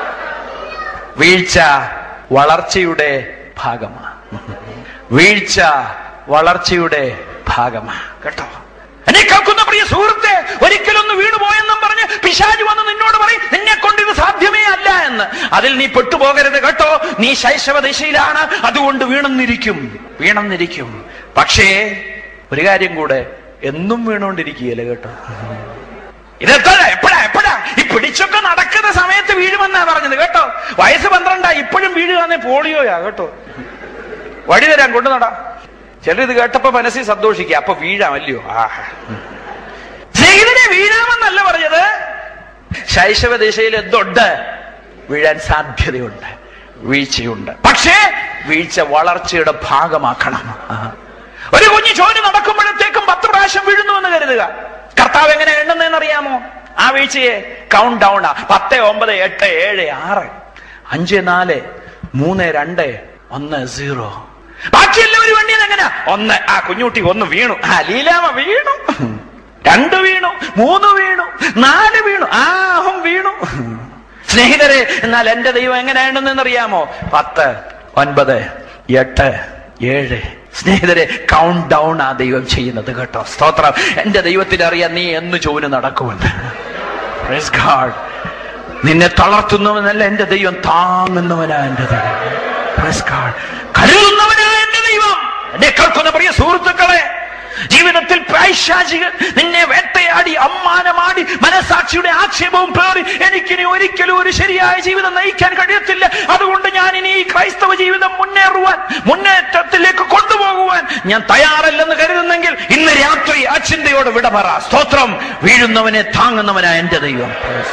വീഴ്ച വളർച്ചയുടെ ഭാഗമാണ് വീഴ്ച വളർച്ചയുടെ ഭാഗമാണ് കേട്ടോ എന്നെ കേൾക്കുന്ന പ്രിയ സുഹൃത്തെ ഒരിക്കലൊന്ന് വീണു പോയെന്നും പറഞ്ഞ് പിശാജ് വന്ന് നിന്നോട് പറയും നിന്നെ കൊണ്ട് ഇത് സാധ്യമേ അല്ല എന്ന് അതിൽ നീ പെട്ടുപോകരുത് കേട്ടോ നീ ശൈശവ ദിശയിലാണ് അതുകൊണ്ട് വീണെന്നിരിക്കും വീണെന്നിരിക്കും പക്ഷേ ഒരു കാര്യം കൂടെ എന്നും വീണുകൊണ്ടിരിക്കുകയല്ലേ കേട്ടോ ഇതെത്ര എപ്പോഴാ എപ്പോഴാ ഈ പിടിച്ചൊക്കെ നടക്കുന്ന സമയത്ത് വീഴുമെന്നാ പറഞ്ഞത് കേട്ടോ വയസ്സ് പന്ത്രണ്ടാ ഇപ്പോഴും വീഴുകയാന്നെ പോളിയോയാ കേട്ടോ വഴി തരാൻ കൊണ്ടു നടാ ചിലർ ഇത് കേട്ടപ്പോ മനസ്സിൽ സന്തോഷിക്കുക അപ്പൊ വീഴാമല്ലയോ ആ സ്നേഹിതനെ വീഴാമെന്നല്ല പറഞ്ഞത് ശൈശവ ദിശയിൽ എന്തുണ്ട് വീഴാൻ സാധ്യതയുണ്ട് വീഴ്ചയുണ്ട് പക്ഷേ വീഴ്ച വളർച്ചയുടെ ഭാഗമാക്കണം ആ. ഒരു കുഞ്ഞ് ചോര് നടക്കുമ്പോഴത്തേക്കും പത്ത് പ്രാവശ്യം വീഴുന്നു എന്ന് കരുതുക കർത്താവ് എങ്ങനെ എണ്ണുന്നതെന്ന് അറിയാമോ ആ വീഴ്ചയെ കൗണ്ട് ഡൗൺ ആ പത്ത് ഒമ്പത് എട്ട് ഏഴ് ആറ് അഞ്ച് നാല് മൂന്ന് രണ്ട് ഒന്ന് സീറോ ബാക്കി എല്ലാവരും വേണ്ടിയത് എങ്ങനെയാ ഒന്ന് ആ കുഞ്ഞുട്ടി ഒന്ന് വീണു ആ ലീലാമ വീണു രണ്ട് വീണു മൂന്ന് വീണു നാല് വീണു ആ അഹം വീണു സ്നേഹിതരെ എന്നാൽ എന്റെ ദൈവം എങ്ങനെയാണെന്ന് അറിയാമോ പത്ത് ഒൻപത് എട്ട് ഏഴ് സ്നേഹിതരെ കൗണ്ട് ഡൗൺ ആ ദൈവം ചെയ്യുന്നത് കേട്ടോ സ്തോത്രം എന്റെ ദൈവത്തിന് അറിയാം നീ എന്ന് ചോന് നടക്കുമെന്ന് Praise God. നിന്നെ തളർത്തുന്നവനല്ല എന്റെ ദൈവം താങ്ങുന്നവനാ എന്റെ ദൈവം Praise God. കരുതുന്നവനാ എന്റെ ദൈവം എന്നെ കേൾക്കുന്ന പ്രിയ സുഹൃത്തുക്കളെ ജീവിതത്തിൽ പൈശാചികൻ നിന്നെ വേട്ടയാടി അമ്മാനമാടി മനസാക്ഷിയുടെ ആക്ഷേപവും പേറി എനിക്കിനി ഒരിക്കലും ഒരു ശരിയായ ജീവിതം നയിക്കാൻ കഴിയത്തില്ല അതുകൊണ്ട് ഞാൻ ഇനി ഈ ക്രൈസ്തവ ജീവിതം മുന്നേറുവാൻ മുന്നേറ്റത്തിലേക്ക് കൊണ്ടുപോകുവാൻ ഞാൻ തയ്യാറല്ലെന്ന് കരുതുന്നെങ്കിൽ ഇന്ന് രാത്രി ആ ചിന്തയോട് വിട പറ സ്തോത്രം വീഴുന്നവനെ താങ്ങുന്നവനാ എന്റെ ദൈവം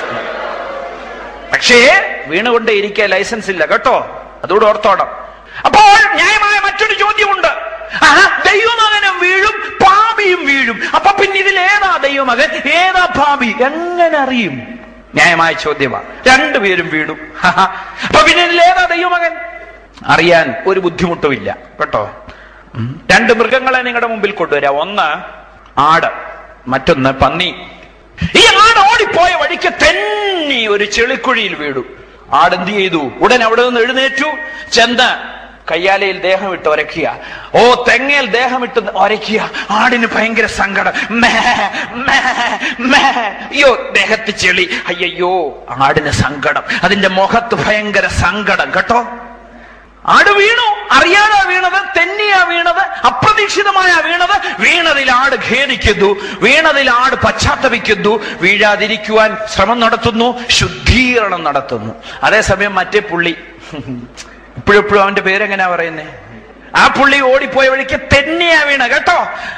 പക്ഷേ വീണുകൊണ്ടേ ഇരിക്കാൻ ലൈസൻസ് ഇല്ല കേട്ടോ അതുകൂടെ ഓർത്തോണം അപ്പോൾ ന്യായമായ മറ്റൊരു ചോദ്യമുണ്ട് ആ ദൈവമകനും വീഴും പാപിയും വീഴും അപ്പൊ പിന്നെ ഇതിൽ ഏതാ ദൈവമകൻ ഏതാ പാപി എങ്ങനെ അറിയും ന്യായമായ ചോദ്യമാണ് രണ്ടുപേരും വീണു അപ്പൊ പിന്നെ ഇതിൽ ഏതാ ദൈവമകൻ അറിയാൻ ഒരു ബുദ്ധിമുട്ടുമില്ല കേട്ടോ ഉം. രണ്ട് മൃഗങ്ങളെ നിങ്ങളുടെ മുമ്പിൽ കൊണ്ടുവരാം ഒന്ന് ആട് മറ്റൊന്ന് പന്നി ഈ ആട് ഓടിപ്പോയ വഴിക്ക് തെന്നി ഒരു ചെളിക്കുഴിയിൽ വീണു ആട് എന്ത് ചെയ്തു ഉടൻ അവിടെ നിന്ന് എഴുന്നേറ്റു ചെന്ന് കയ്യാലയിൽ ദേഹം ഇട്ട് ഒരയ്ക്കുക ഓ തെങ്ങയിൽ ദേഹം ഇട്ട് ഒരയ്ക്കുക ആടിന് ഭയങ്കര സങ്കടം മേ, മേ, മേ. അയ്യോ ദേഹത്ത് ചെളി അയ്യോ ആടിന് സങ്കടം അതിന്റെ മുഖത്ത് ഭയങ്കര സങ്കടം കേട്ടോ ആട് വീണു അറിയാതാ വീണത് തെന്നിയാ വീണത് അപ്രതീക്ഷിതമായാ വീണത് വീണതിൽ ആട് ഖേദിക്കുന്നു വീണതിൽ ആട് പശ്ചാത്തപിക്കുന്നു വീഴാതിരിക്കുവാൻ ശ്രമം നടത്തുന്നു ശുദ്ധീകരണം നടത്തുന്നു അതേസമയം മറ്റേ പുള്ളി ഇപ്പോഴെപ്പോഴും അവന്റെ പേരെങ്ങനെയാ പറയുന്നേ ആ പുള്ളി ഓടിപ്പോയ വഴിക്ക് തെന്നിയാ വീണ കേട്ടോ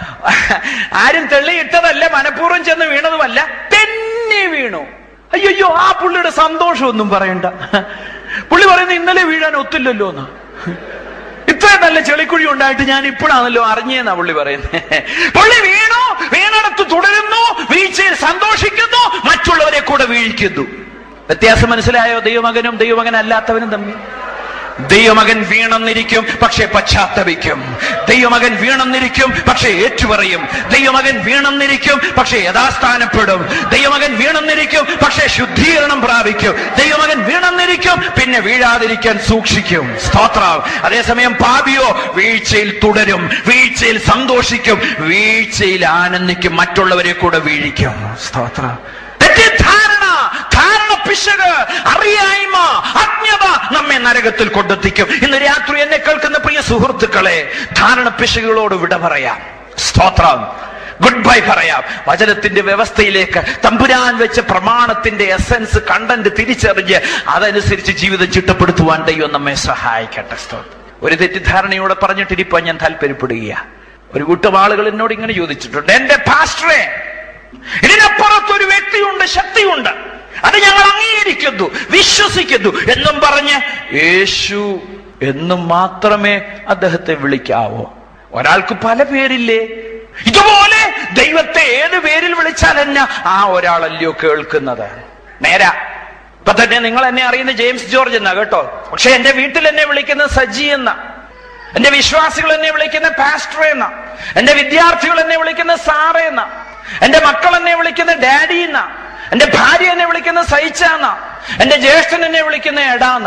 ആരും തെള്ളിയിട്ടതല്ല മനഃപൂർവ്വം ചെന്ന് വീണതുമല്ല തെന്നി വീണു അയ്യോ ആ പുള്ളിയുടെ സന്തോഷമൊന്നും പറയണ്ട പുള്ളി പറയുന്നത് ഇന്നലെ വീഴാൻ ഒത്തില്ലല്ലോ എന്ന് ഇത്രയും നല്ല ചെളിക്കുഴി ഉണ്ടായിട്ട് ഞാൻ ഇപ്പോഴാണല്ലോ അറിഞ്ഞേന്നാ പുള്ളി പറയുന്നത് പുള്ളി വീണു വീണടത്ത് തുടരുന്നു വീഴ്ചയിൽ സന്തോഷിക്കുന്നു മറ്റുള്ളവരെ കൂടെ വീഴിക്കുന്നു വ്യത്യാസം മനസ്സിലായോ ദൈവമകനും ദൈവമകൻ അല്ലാത്തവനും തമ്മിൽ ദൈവമകൻ വീണെന്നിരിക്കും പക്ഷെ പശ്ചാത്തപിക്കും ദൈവമകൻ വീണെന്നിരിക്കും പക്ഷെ ഏറ്റുപറയും ദൈവമകൻ വീണെന്നിരിക്കും പക്ഷെ യഥാസ്ഥാനപ്പെടും ദൈവമകൻ വീണെന്നിരിക്കും പക്ഷെ ശുദ്ധീകരണം പ്രാപിക്കും ദൈവമകൻ വീണെന്നിരിക്കും പിന്നെ വീഴാതിരിക്കാൻ സൂക്ഷിക്കും സ്തോത്രം അതേസമയം പാപിയോ വീഴ്ചയിൽ തുടരും വീഴ്ചയിൽ സന്തോഷിക്കും വീഴ്ചയിൽ ആനന്ദിക്കും മറ്റുള്ളവരെ കൂടെ വീഴിക്കും സ്തോത്രം തെറ്റിദ്ധാരണ ധാരണ പിശക് അറിയായ്മ അജ്ഞത നമ്മെ നരകത്തിൽ കൊണ്ടെത്തിക്കും ഇന്ന് രാത്രി എന്നെ കേൾക്കുന്ന പ്രിയ സുഹൃത്തുക്കളെ ധാരണ പിശകുകളോട് വിട പറയാം സ്തോത്രം ഗുഡ് ബൈ പറയാം വചനത്തിന്റെ വ്യവസ്ഥയിലേക്ക് തമ്പുരാൻ വെച്ച പ്രമാണത്തിന്റെ എസൻസ് കണ്ടന്റ് തിരിച്ചറിഞ്ഞ് അതനുസരിച്ച് ജീവിതം ചിട്ടപ്പെടുത്തുവാൻ ദൈവം നമ്മെ സഹായിക്കട്ടെ സ്തോത്രം ഒരു തെറ്റിദ്ധാരണയോടെ പറഞ്ഞിട്ടിരിക്കാൻ ഞാൻ താല്പര്യപ്പെടുക ഒരു കൂട്ടം ആളുകൾ എന്നോട് ഇങ്ങനെ ചോദിച്ചിട്ടുണ്ട് എന്റെ പാസ്റ്ററെ ഇതിനപ്പുറത്ത് ഒരു വ്യക്തിയുണ്ട് ശക്തിയുണ്ട് അത് ഞങ്ങൾ അംഗീകരിക്കുന്നു വിശ്വസിക്കുന്നു എന്നും പറഞ്ഞ് യേശു എന്നും മാത്രമേ അദ്ദേഹത്തെ വിളിക്കാവോ ഒരാൾക്ക് പല പേരില്ലേ ഇതുപോലെ ദൈവത്തെ ഏത് പേരിൽ വിളിച്ചാൽ തന്നെ ആ ഒരാളല്ലയോ കേൾക്കുന്നത് നേരാ ഇപ്പൊ തന്നെ നിങ്ങൾ എന്നെ അറിയുന്ന ജെയിംസ് ജോർജ് എന്നാ കേട്ടോ പക്ഷെ എന്റെ വീട്ടിൽ എന്നെ വിളിക്കുന്ന സജി എന്ന എന്റെ വിശ്വാസികൾ എന്നെ വിളിക്കുന്ന പാസ്റ്റർ എന്ന എന്റെ വിദ്യാർത്ഥികൾ എന്നെ വിളിക്കുന്ന സാറ എന്ന എന്റെ മക്കൾ എന്നെ വിളിക്കുന്ന ഡാഡി എന്ന എന്റെ ഭാര്യ എന്നെ വിളിക്കുന്ന സൈച്ച എന്ന എന്റെ ജ്യേഷ്ഠൻ എന്നെ വിളിക്കുന്ന എടാന്ന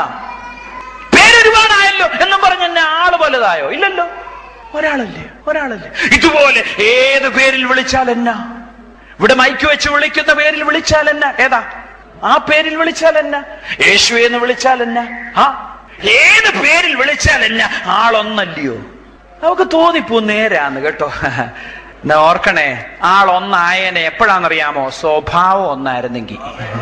പേരൊരുപാടായല്ലോ എന്നും പറഞ്ഞ് എന്നെ ആള് വലുതായോ ഇല്ലല്ലോ ഒരാളല്ലേ ഒരാളല്ലേ ഇതുപോലെ ഏത് പേരിൽ വിളിച്ചാൽ എന്നാ ഇവിടെ മൈക്ക് വെച്ച് വിളിക്കുന്ന പേരിൽ വിളിച്ചാൽ എന്നാ ഏതാ ആ പേരിൽ വിളിച്ചാൽ എന്നാ യേശു എന്ന് വിളിച്ചാൽ എന്നാ ആ ഏത് പേരിൽ വിളിച്ചാൽ എന്നാ ആളൊന്നല്ലയോ നമുക്ക് തോന്നിപ്പോ നേരാന്ന് കേട്ടോ എന്നാ ഓർക്കണേ ആളൊന്നായനെ എപ്പോഴാണെന്നറിയാമോ സ്വഭാവം ഒന്നായിരുന്നെങ്കിൽ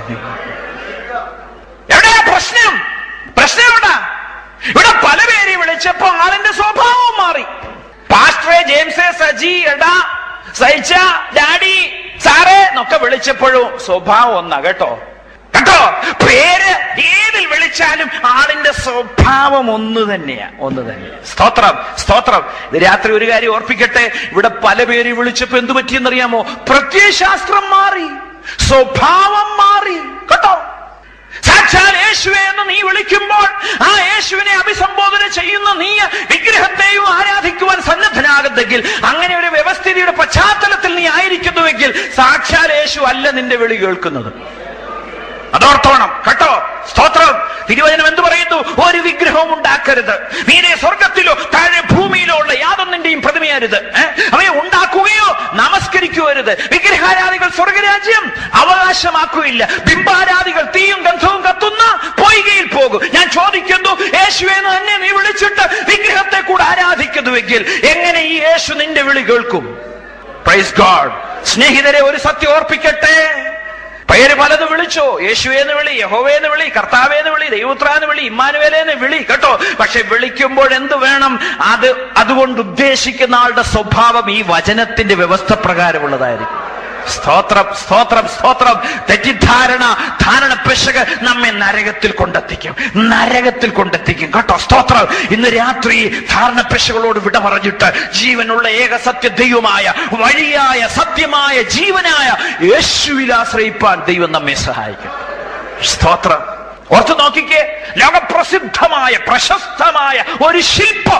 എവിടെയാ പ്രശ്നം പ്രശ്നം എവിടാ ഇവിടെ പല പേരെ വിളിച്ചപ്പോ ആളിന്റെ സ്വഭാവം മാറി പാസ്റ്ററെ ജെയിംസെ സജി എടാ സൈച്ച ഡാഡി സാറേ എന്നൊക്കെ വിളിച്ചപ്പോഴും സ്വഭാവം ഒന്നാ കേട്ടോ കേട്ടോ പേര് ഏതിൽ വിളിച്ചാലും ആളിന്റെ സ്വഭാവം ഒന്ന് തന്നെയാ ഒന്ന് തന്നെ സ്തോത്രം സ്തോത്രം ഇത് രാത്രി ഒരു കാര്യം ഓർപ്പിക്കട്ടെ ഇവിടെ പല പേര് വിളിച്ചപ്പോ എന്തു പറ്റിയെന്നറിയാമോ പ്രത്യയശാസ്ത്രം മാറി സ്വഭാവം മാറി കേട്ടോ സാക്ഷാൽ യേശുവെ എന്ന് നീ വിളിക്കുമ്പോൾ ആ യേശുവിനെ അഭിസംബോധന ചെയ്യുന്ന നീ വിഗ്രഹത്തെയും ആരാധിക്കുവാൻ സന്നദ്ധനാകുന്നെങ്കിൽ അങ്ങനെ ഒരു വ്യവസ്ഥിതിയുടെ പശ്ചാത്തലത്തിൽ നീ ആയിരിക്കുന്നുവെങ്കിൽ സാക്ഷാൽ യേശു അല്ല നിന്റെ വിളി കേൾക്കുന്നത് അതോർത്തോണം കേട്ടോ സ്തോത്രം തിരുവചനം എന്ത് പറയുന്നു ഒരു വിഗ്രഹവും ഉണ്ടാക്കരുത് നീരെ സ്വർഗത്തിലോ താഴെ ഭൂമിയിലോ ഉള്ള യാതൊന്നിന്റെയും പ്രതിമയരുത് ഏഹ്? അവയെ ഉണ്ടാക്കുകയോ നമസ്കരിക്കുകയരുത് വിഗ്രഹാരാധികൾ സ്വർഗരാജ്യം അവകാശമാക്കുകയില്ല ബിംബാരാധികൾ തീയും ഗന്ധവും കത്തുന്ന പൊയ്കയിൽ പോകും ഞാൻ ചോദിക്കുന്നു യേശുവെന്ന് തന്നെ നീ വിളിച്ചിട്ട് വിഗ്രഹത്തെ കൂടെ ആരാധിക്കുന്നുവെങ്കിൽ എങ്ങനെ ഈ യേശു നിന്റെ വിളി കേൾക്കും പ്രൈസ് ഗോഡ് സ്നേഹിതരെ ഒരു സത്യം ഓർപ്പിക്കട്ടെ പേര് പലത് വിളിച്ചോ യേശുവേന്ന് വിളി യഹോവേന്ന് വിളി കർത്താവേന്ന് വിളി ദൈവത്രാന്ന് വിളി ഇമ്മാനുവേലേന്ന് വിളി കേട്ടോ പക്ഷെ വിളിക്കുമ്പോൾ എന്ത് വേണം അത് അതുകൊണ്ട് ഉദ്ദേശിക്കുന്ന ആളുടെ സ്വഭാവം ഈ വചനത്തിന്റെ വ്യവസ്ഥ പ്രകാരമുള്ളതായിരിക്കും സ്തോത്രം സ്തോത്രം സ്തോത്രം തെറ്റിദ്ധാരണ ധാരണ പിശക് നമ്മെ നരകത്തിൽ കൊണ്ടെത്തിക്കും നരകത്തിൽ കൊണ്ടെത്തിക്കും കേട്ടോ സ്തോത്രം ഇന്ന് രാത്രി ധാരണ പിശകളോട് വിട പറഞ്ഞിട്ട് ജീവനുള്ള ഏക സത്യ ദൈവമായ വഴിയായ സത്യമായ ജീവനായ യേശുവിൽ ആശ്രയിപ്പാൻ ദൈവം നമ്മെ സഹായിക്കും സ്തോത്രം ഓർത്ത് നോക്കിക്കേ ലോകപ്രസിദ്ധമായ പ്രശസ്തമായ ഒരു ശില്പം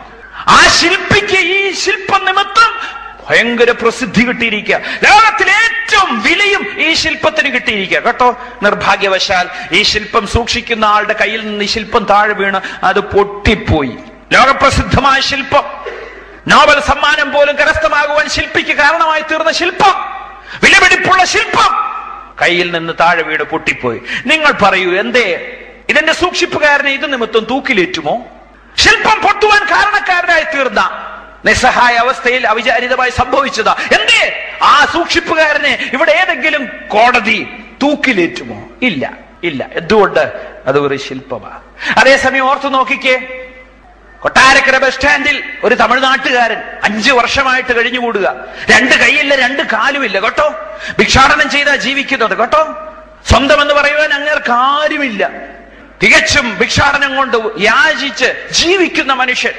ആ ശില്പിക്ക് ഈ ശില്പം നിമിത്തം ഭയങ്കര പ്രസിദ്ധി കിട്ടിയിരിക്കുക ലോകത്തിലെ ഏറ്റവും വിലയും ഈ ശില്പത്തിന് കിട്ടിയിരിക്കുക കേട്ടോ നിർഭാഗ്യവശാൽ ഈ ശില്പം സൂക്ഷിക്കുന്ന ആളുടെ കയ്യിൽ നിന്ന് ഈ ശില്പം താഴെ വീണ് അത് പൊട്ടിപ്പോയി ലോകപ്രസിദ്ധമായ ശില്പം നോബൽ സമ്മാനം പോലും കരസ്ഥമാകുവാൻ ശില്പിക്ക് കാരണമായി തീർന്ന ശില്പം വിലപിടിപ്പുള്ള ശില്പം കയ്യിൽ നിന്ന് താഴെ വീണ് പൊട്ടിപ്പോയി നിങ്ങൾ പറയൂ എന്തേ ഇതിന്റെ സൂക്ഷിപ്പുകാരനെ ഇത് നിമിത്തം തൂക്കിലേറ്റുമോ ശില്പം പൊട്ടുവാൻ കാരണക്കാരനായി തീർന്ന നിസ്സഹായ അവസ്ഥയിൽ അവിചാരിതമായി സംഭവിച്ചതാ എന്തേ ആ സൂക്ഷിപ്പുകാരനെ ഇവിടെ ഏതെങ്കിലും കോടതി തൂക്കിലേറ്റുമോ ഇല്ല ഇല്ല എന്തുകൊണ്ട് അത് ഒരു ശില്പമാ അതേസമയം ഓർത്തു നോക്കിക്കേ കൊട്ടാരക്കര ബസ് സ്റ്റാൻഡിൽ ഒരു തമിഴ്നാട്ടുകാരൻ അഞ്ചു വർഷമായിട്ട് കഴിഞ്ഞുകൂടുക രണ്ട് കൈയില്ല രണ്ട് കാലുമില്ല കേട്ടോ ഭിക്ഷാടനം ചെയ്താ ജീവിക്കുന്നത് കേട്ടോ സ്വന്തം എന്ന് പറയുവാൻ അങ്ങേർക്ക് ആരുമില്ല തികച്ചും ഭിക്ഷാടനം കൊണ്ട് യാചിച്ച് ജീവിക്കുന്ന മനുഷ്യൻ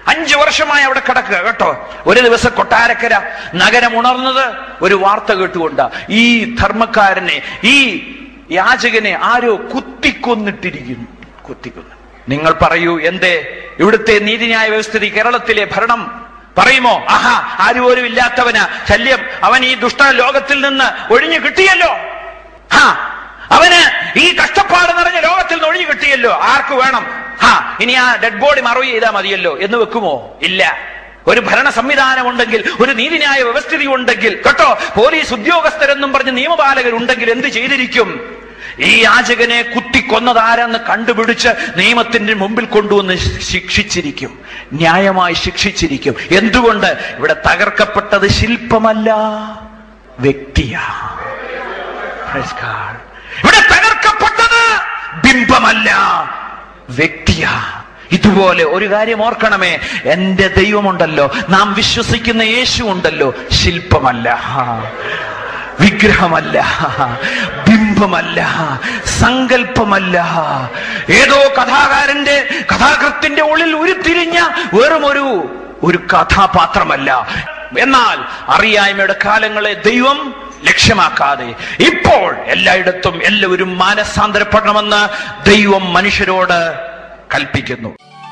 അഞ്ചു വർഷമായി അവിടെ കിടക്കുക കേട്ടോ ഒരു ദിവസം കൊട്ടാരക്കര നഗരം ഉണർന്നത് ഒരു വാർത്ത കേട്ടുകൊണ്ടാ ഈ ധർമ്മക്കാരനെ ഈ യാചകനെ ആരോ കുത്തിക്കൊന്നിട്ടിരിക്കുന്നു കുത്തിക്കൊന്നു നിങ്ങൾ പറയൂ എന്തേ ഇവിടുത്തെ നീതിന്യായ വ്യവസ്ഥിതി കേരളത്തിലെ ഭരണം പറയുമോ ആഹാ ആരുപോലും ഇല്ലാത്തവന് ശല്യം അവൻ ഈ ദുഷ്ട ലോകത്തിൽ നിന്ന് ഒഴിഞ്ഞു കിട്ടിയല്ലോ ഹാ അവന് ഈ കഷ്ടപ്പാട് നിറഞ്ഞ ലോകത്തിൽ നിന്ന് ഒഴിഞ്ഞു കിട്ടിയല്ലോ ആർക്ക് വേണം ഹാ ഇനി ആ ഡെഡ് ബോഡി മറവ് ചെയ്താൽ മതിയല്ലോ എന്ന് വെക്കുമോ ഇല്ല ഒരു ഭരണ സംവിധാനം ഉണ്ടെങ്കിൽ ഒരു നീതിന്യായ വ്യവസ്ഥിതി ഉണ്ടെങ്കിൽ കേട്ടോ പോലീസ് ഉദ്യോഗസ്ഥരെന്നും പറഞ്ഞ് നിയമപാലകരുണ്ടെങ്കിൽ എന്ത് ചെയ്തിരിക്കും ഈ യാചകനെ കുത്തിക്കൊന്നതാരെന്ന് കണ്ടുപിടിച്ച് നിയമത്തിന്റെ മുമ്പിൽ കൊണ്ടുവന്ന് ശിക്ഷിച്ചിരിക്കും ന്യായമായി ശിക്ഷിച്ചിരിക്കും എന്തുകൊണ്ട് ഇവിടെ തകർക്കപ്പെട്ടത് ശില്പമല്ല വ്യക്തിയാ Praise God. ഇവിടെ തകർക്കപ്പെട്ടത് ബിംബമല്ല വ്യക്തിയാ ഇതുപോലെ ഒരു കാര്യം ഓർക്കണമേ എന്റെ ദൈവമുണ്ടല്ലോ നാം വിശ്വസിക്കുന്ന യേശു ഉണ്ടല്ലോ ശില്പമല്ല വിഗ്രഹമല്ല ബിംബമല്ല സങ്കല്പമല്ല ഏതോ കഥാകാരന്റെ കഥാകൃത്തിന്റെ ഉള്ളിൽ ഉരുത്തിരിഞ്ഞ വെറും ഒരു ഒരു കഥാപാത്രമല്ല എന്നാൽ അറിയായ്മയുടെ കാലങ്ങളെ ദൈവം ലക്ഷ്യമാക്കാതെ ഇപ്പോൾ എല്ലായിടത്തും എല്ലാവരും മാനസാന്തരപ്പെടണമെന്ന് ദൈവം മനുഷ്യരോട് കൽപ്പിക്കുന്നു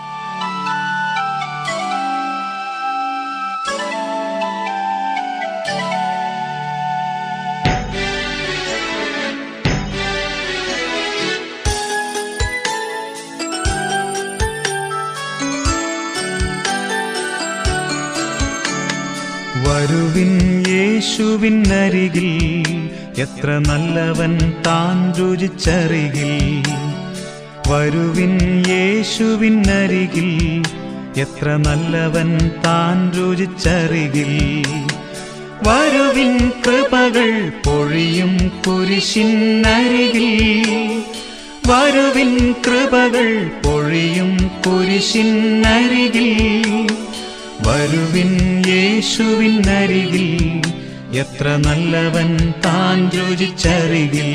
വരുവിൻ യേശുവിനരികിൽ എത്ര നല്ലവൻ താൻ രുചിച്ചറികിൽ വരുവിൻ യേശുവിനരികിൽ എത്ര നല്ലവൻ താൻ രുചിച്ചറികിൽ വരുവിൻ കൃപകൾ പൊഴിയും കുരിശിനരികിൽ വരുവിൻ കൃപകൾ പൊഴിയും കുരിശിനരികിൽ വരുവിൻ യേശുവിനരികിൽ എത്ര നല്ലവൻ താൻ രുചിച്ചരികിൽ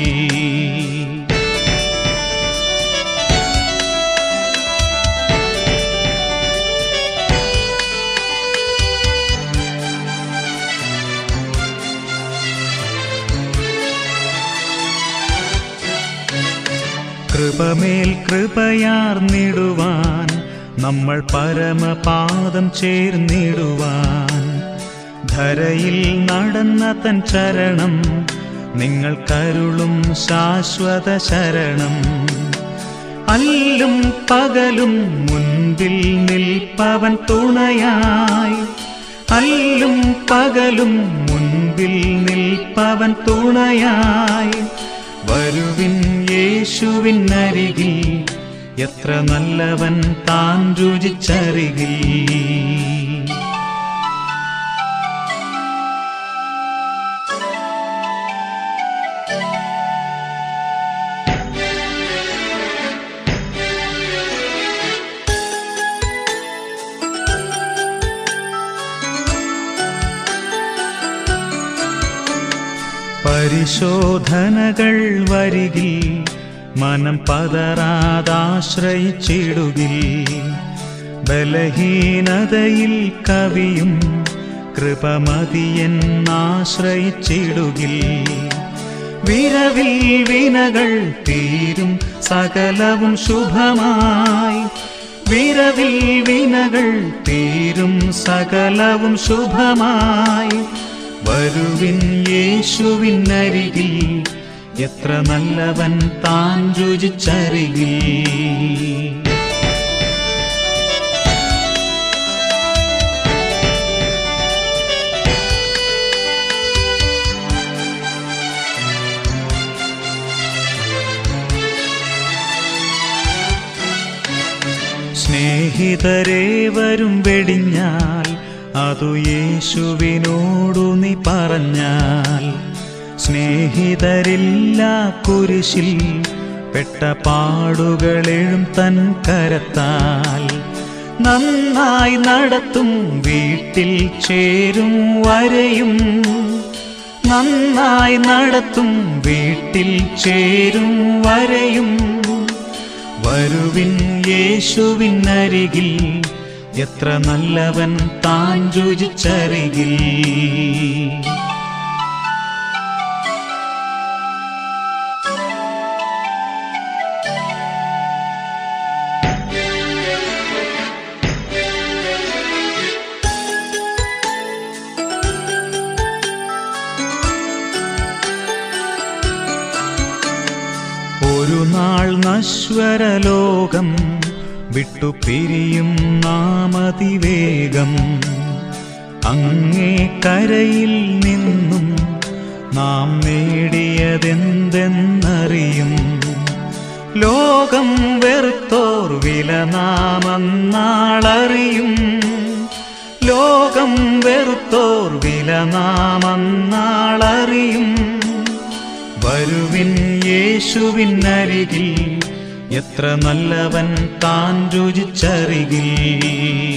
കൃപമേൽ കൃപയാർന്നിടുവാൻ നമ്മൾ പരമപാദം ചേർന്നിടുവാൻ ധരയിൽ നടന്ന തൻ ചരണം നിങ്ങൾ കരുളും ശാശ്വത ശരണം അല്ലും പകലും മുൻപിൽ നിൽപ്പവൻ തുണയായി അല്ലും പകലും മുൻപിൽ നിൽപ്പവൻ തുണയായി വരുവിൻ യേശുവിനരികിൽ എത്ര നല്ലവൻ താൻ രുചിച്ചരികിൽ പരിശോധനകൾ വരികിൽ മനം പതറാതാശ്രയിച്ചിടുകിൽ ബലഹീനതയിൽ കവിയും കൃപമതിയെന്നാശ്രയിച്ചിടുകിൽ വിരവിൽ വിനകൾ തീരും സകലവും ശുഭമായി വിരവിൽ വിനകൾ തീരും സകലവും ശുഭമായി വരുവിൻ യേശുവിനരികിൽ എത്ര നല്ലവൻ താൻ രുചിച്ചരികിൽ സ്നേഹിതരേവരും വെടിഞ്ഞാൽ അതു യേശുവിനോടു നീ പറഞ്ഞാൽ സ്നേഹിതരില്ല കുരിശിൽ പെട്ട പാടുകളെഴും തൻ കരത്താൽ നന്നായി നടത്തും വീട്ടിൽ ചേരും വരെയും നന്നായി നടത്തും വീട്ടിൽ ചേരും വരെയും വരുവിൻ യേശുവിനരികിൽ എത്ര നല്ലവൻ താൻ രുചിച്ചറികിൽ ഒരു നാൾ നശ്വരലോകം വിട്ടു പിരിയും നാമതിവേഗം അങ്ങേ കരയിൽ നിന്നും നാം നേടിയതെന്തെന്നറിയും ലോകം വെറുത്തോർ വില നാമന്നാളറിയും ലോകം വെറുത്തോർ വില നാമന്നാളറിയും വരുവിൻ യേശുവിൻ അരികിൽ എത്ര നല്ലവൻ താൻ രുചിച്ചറികിൽ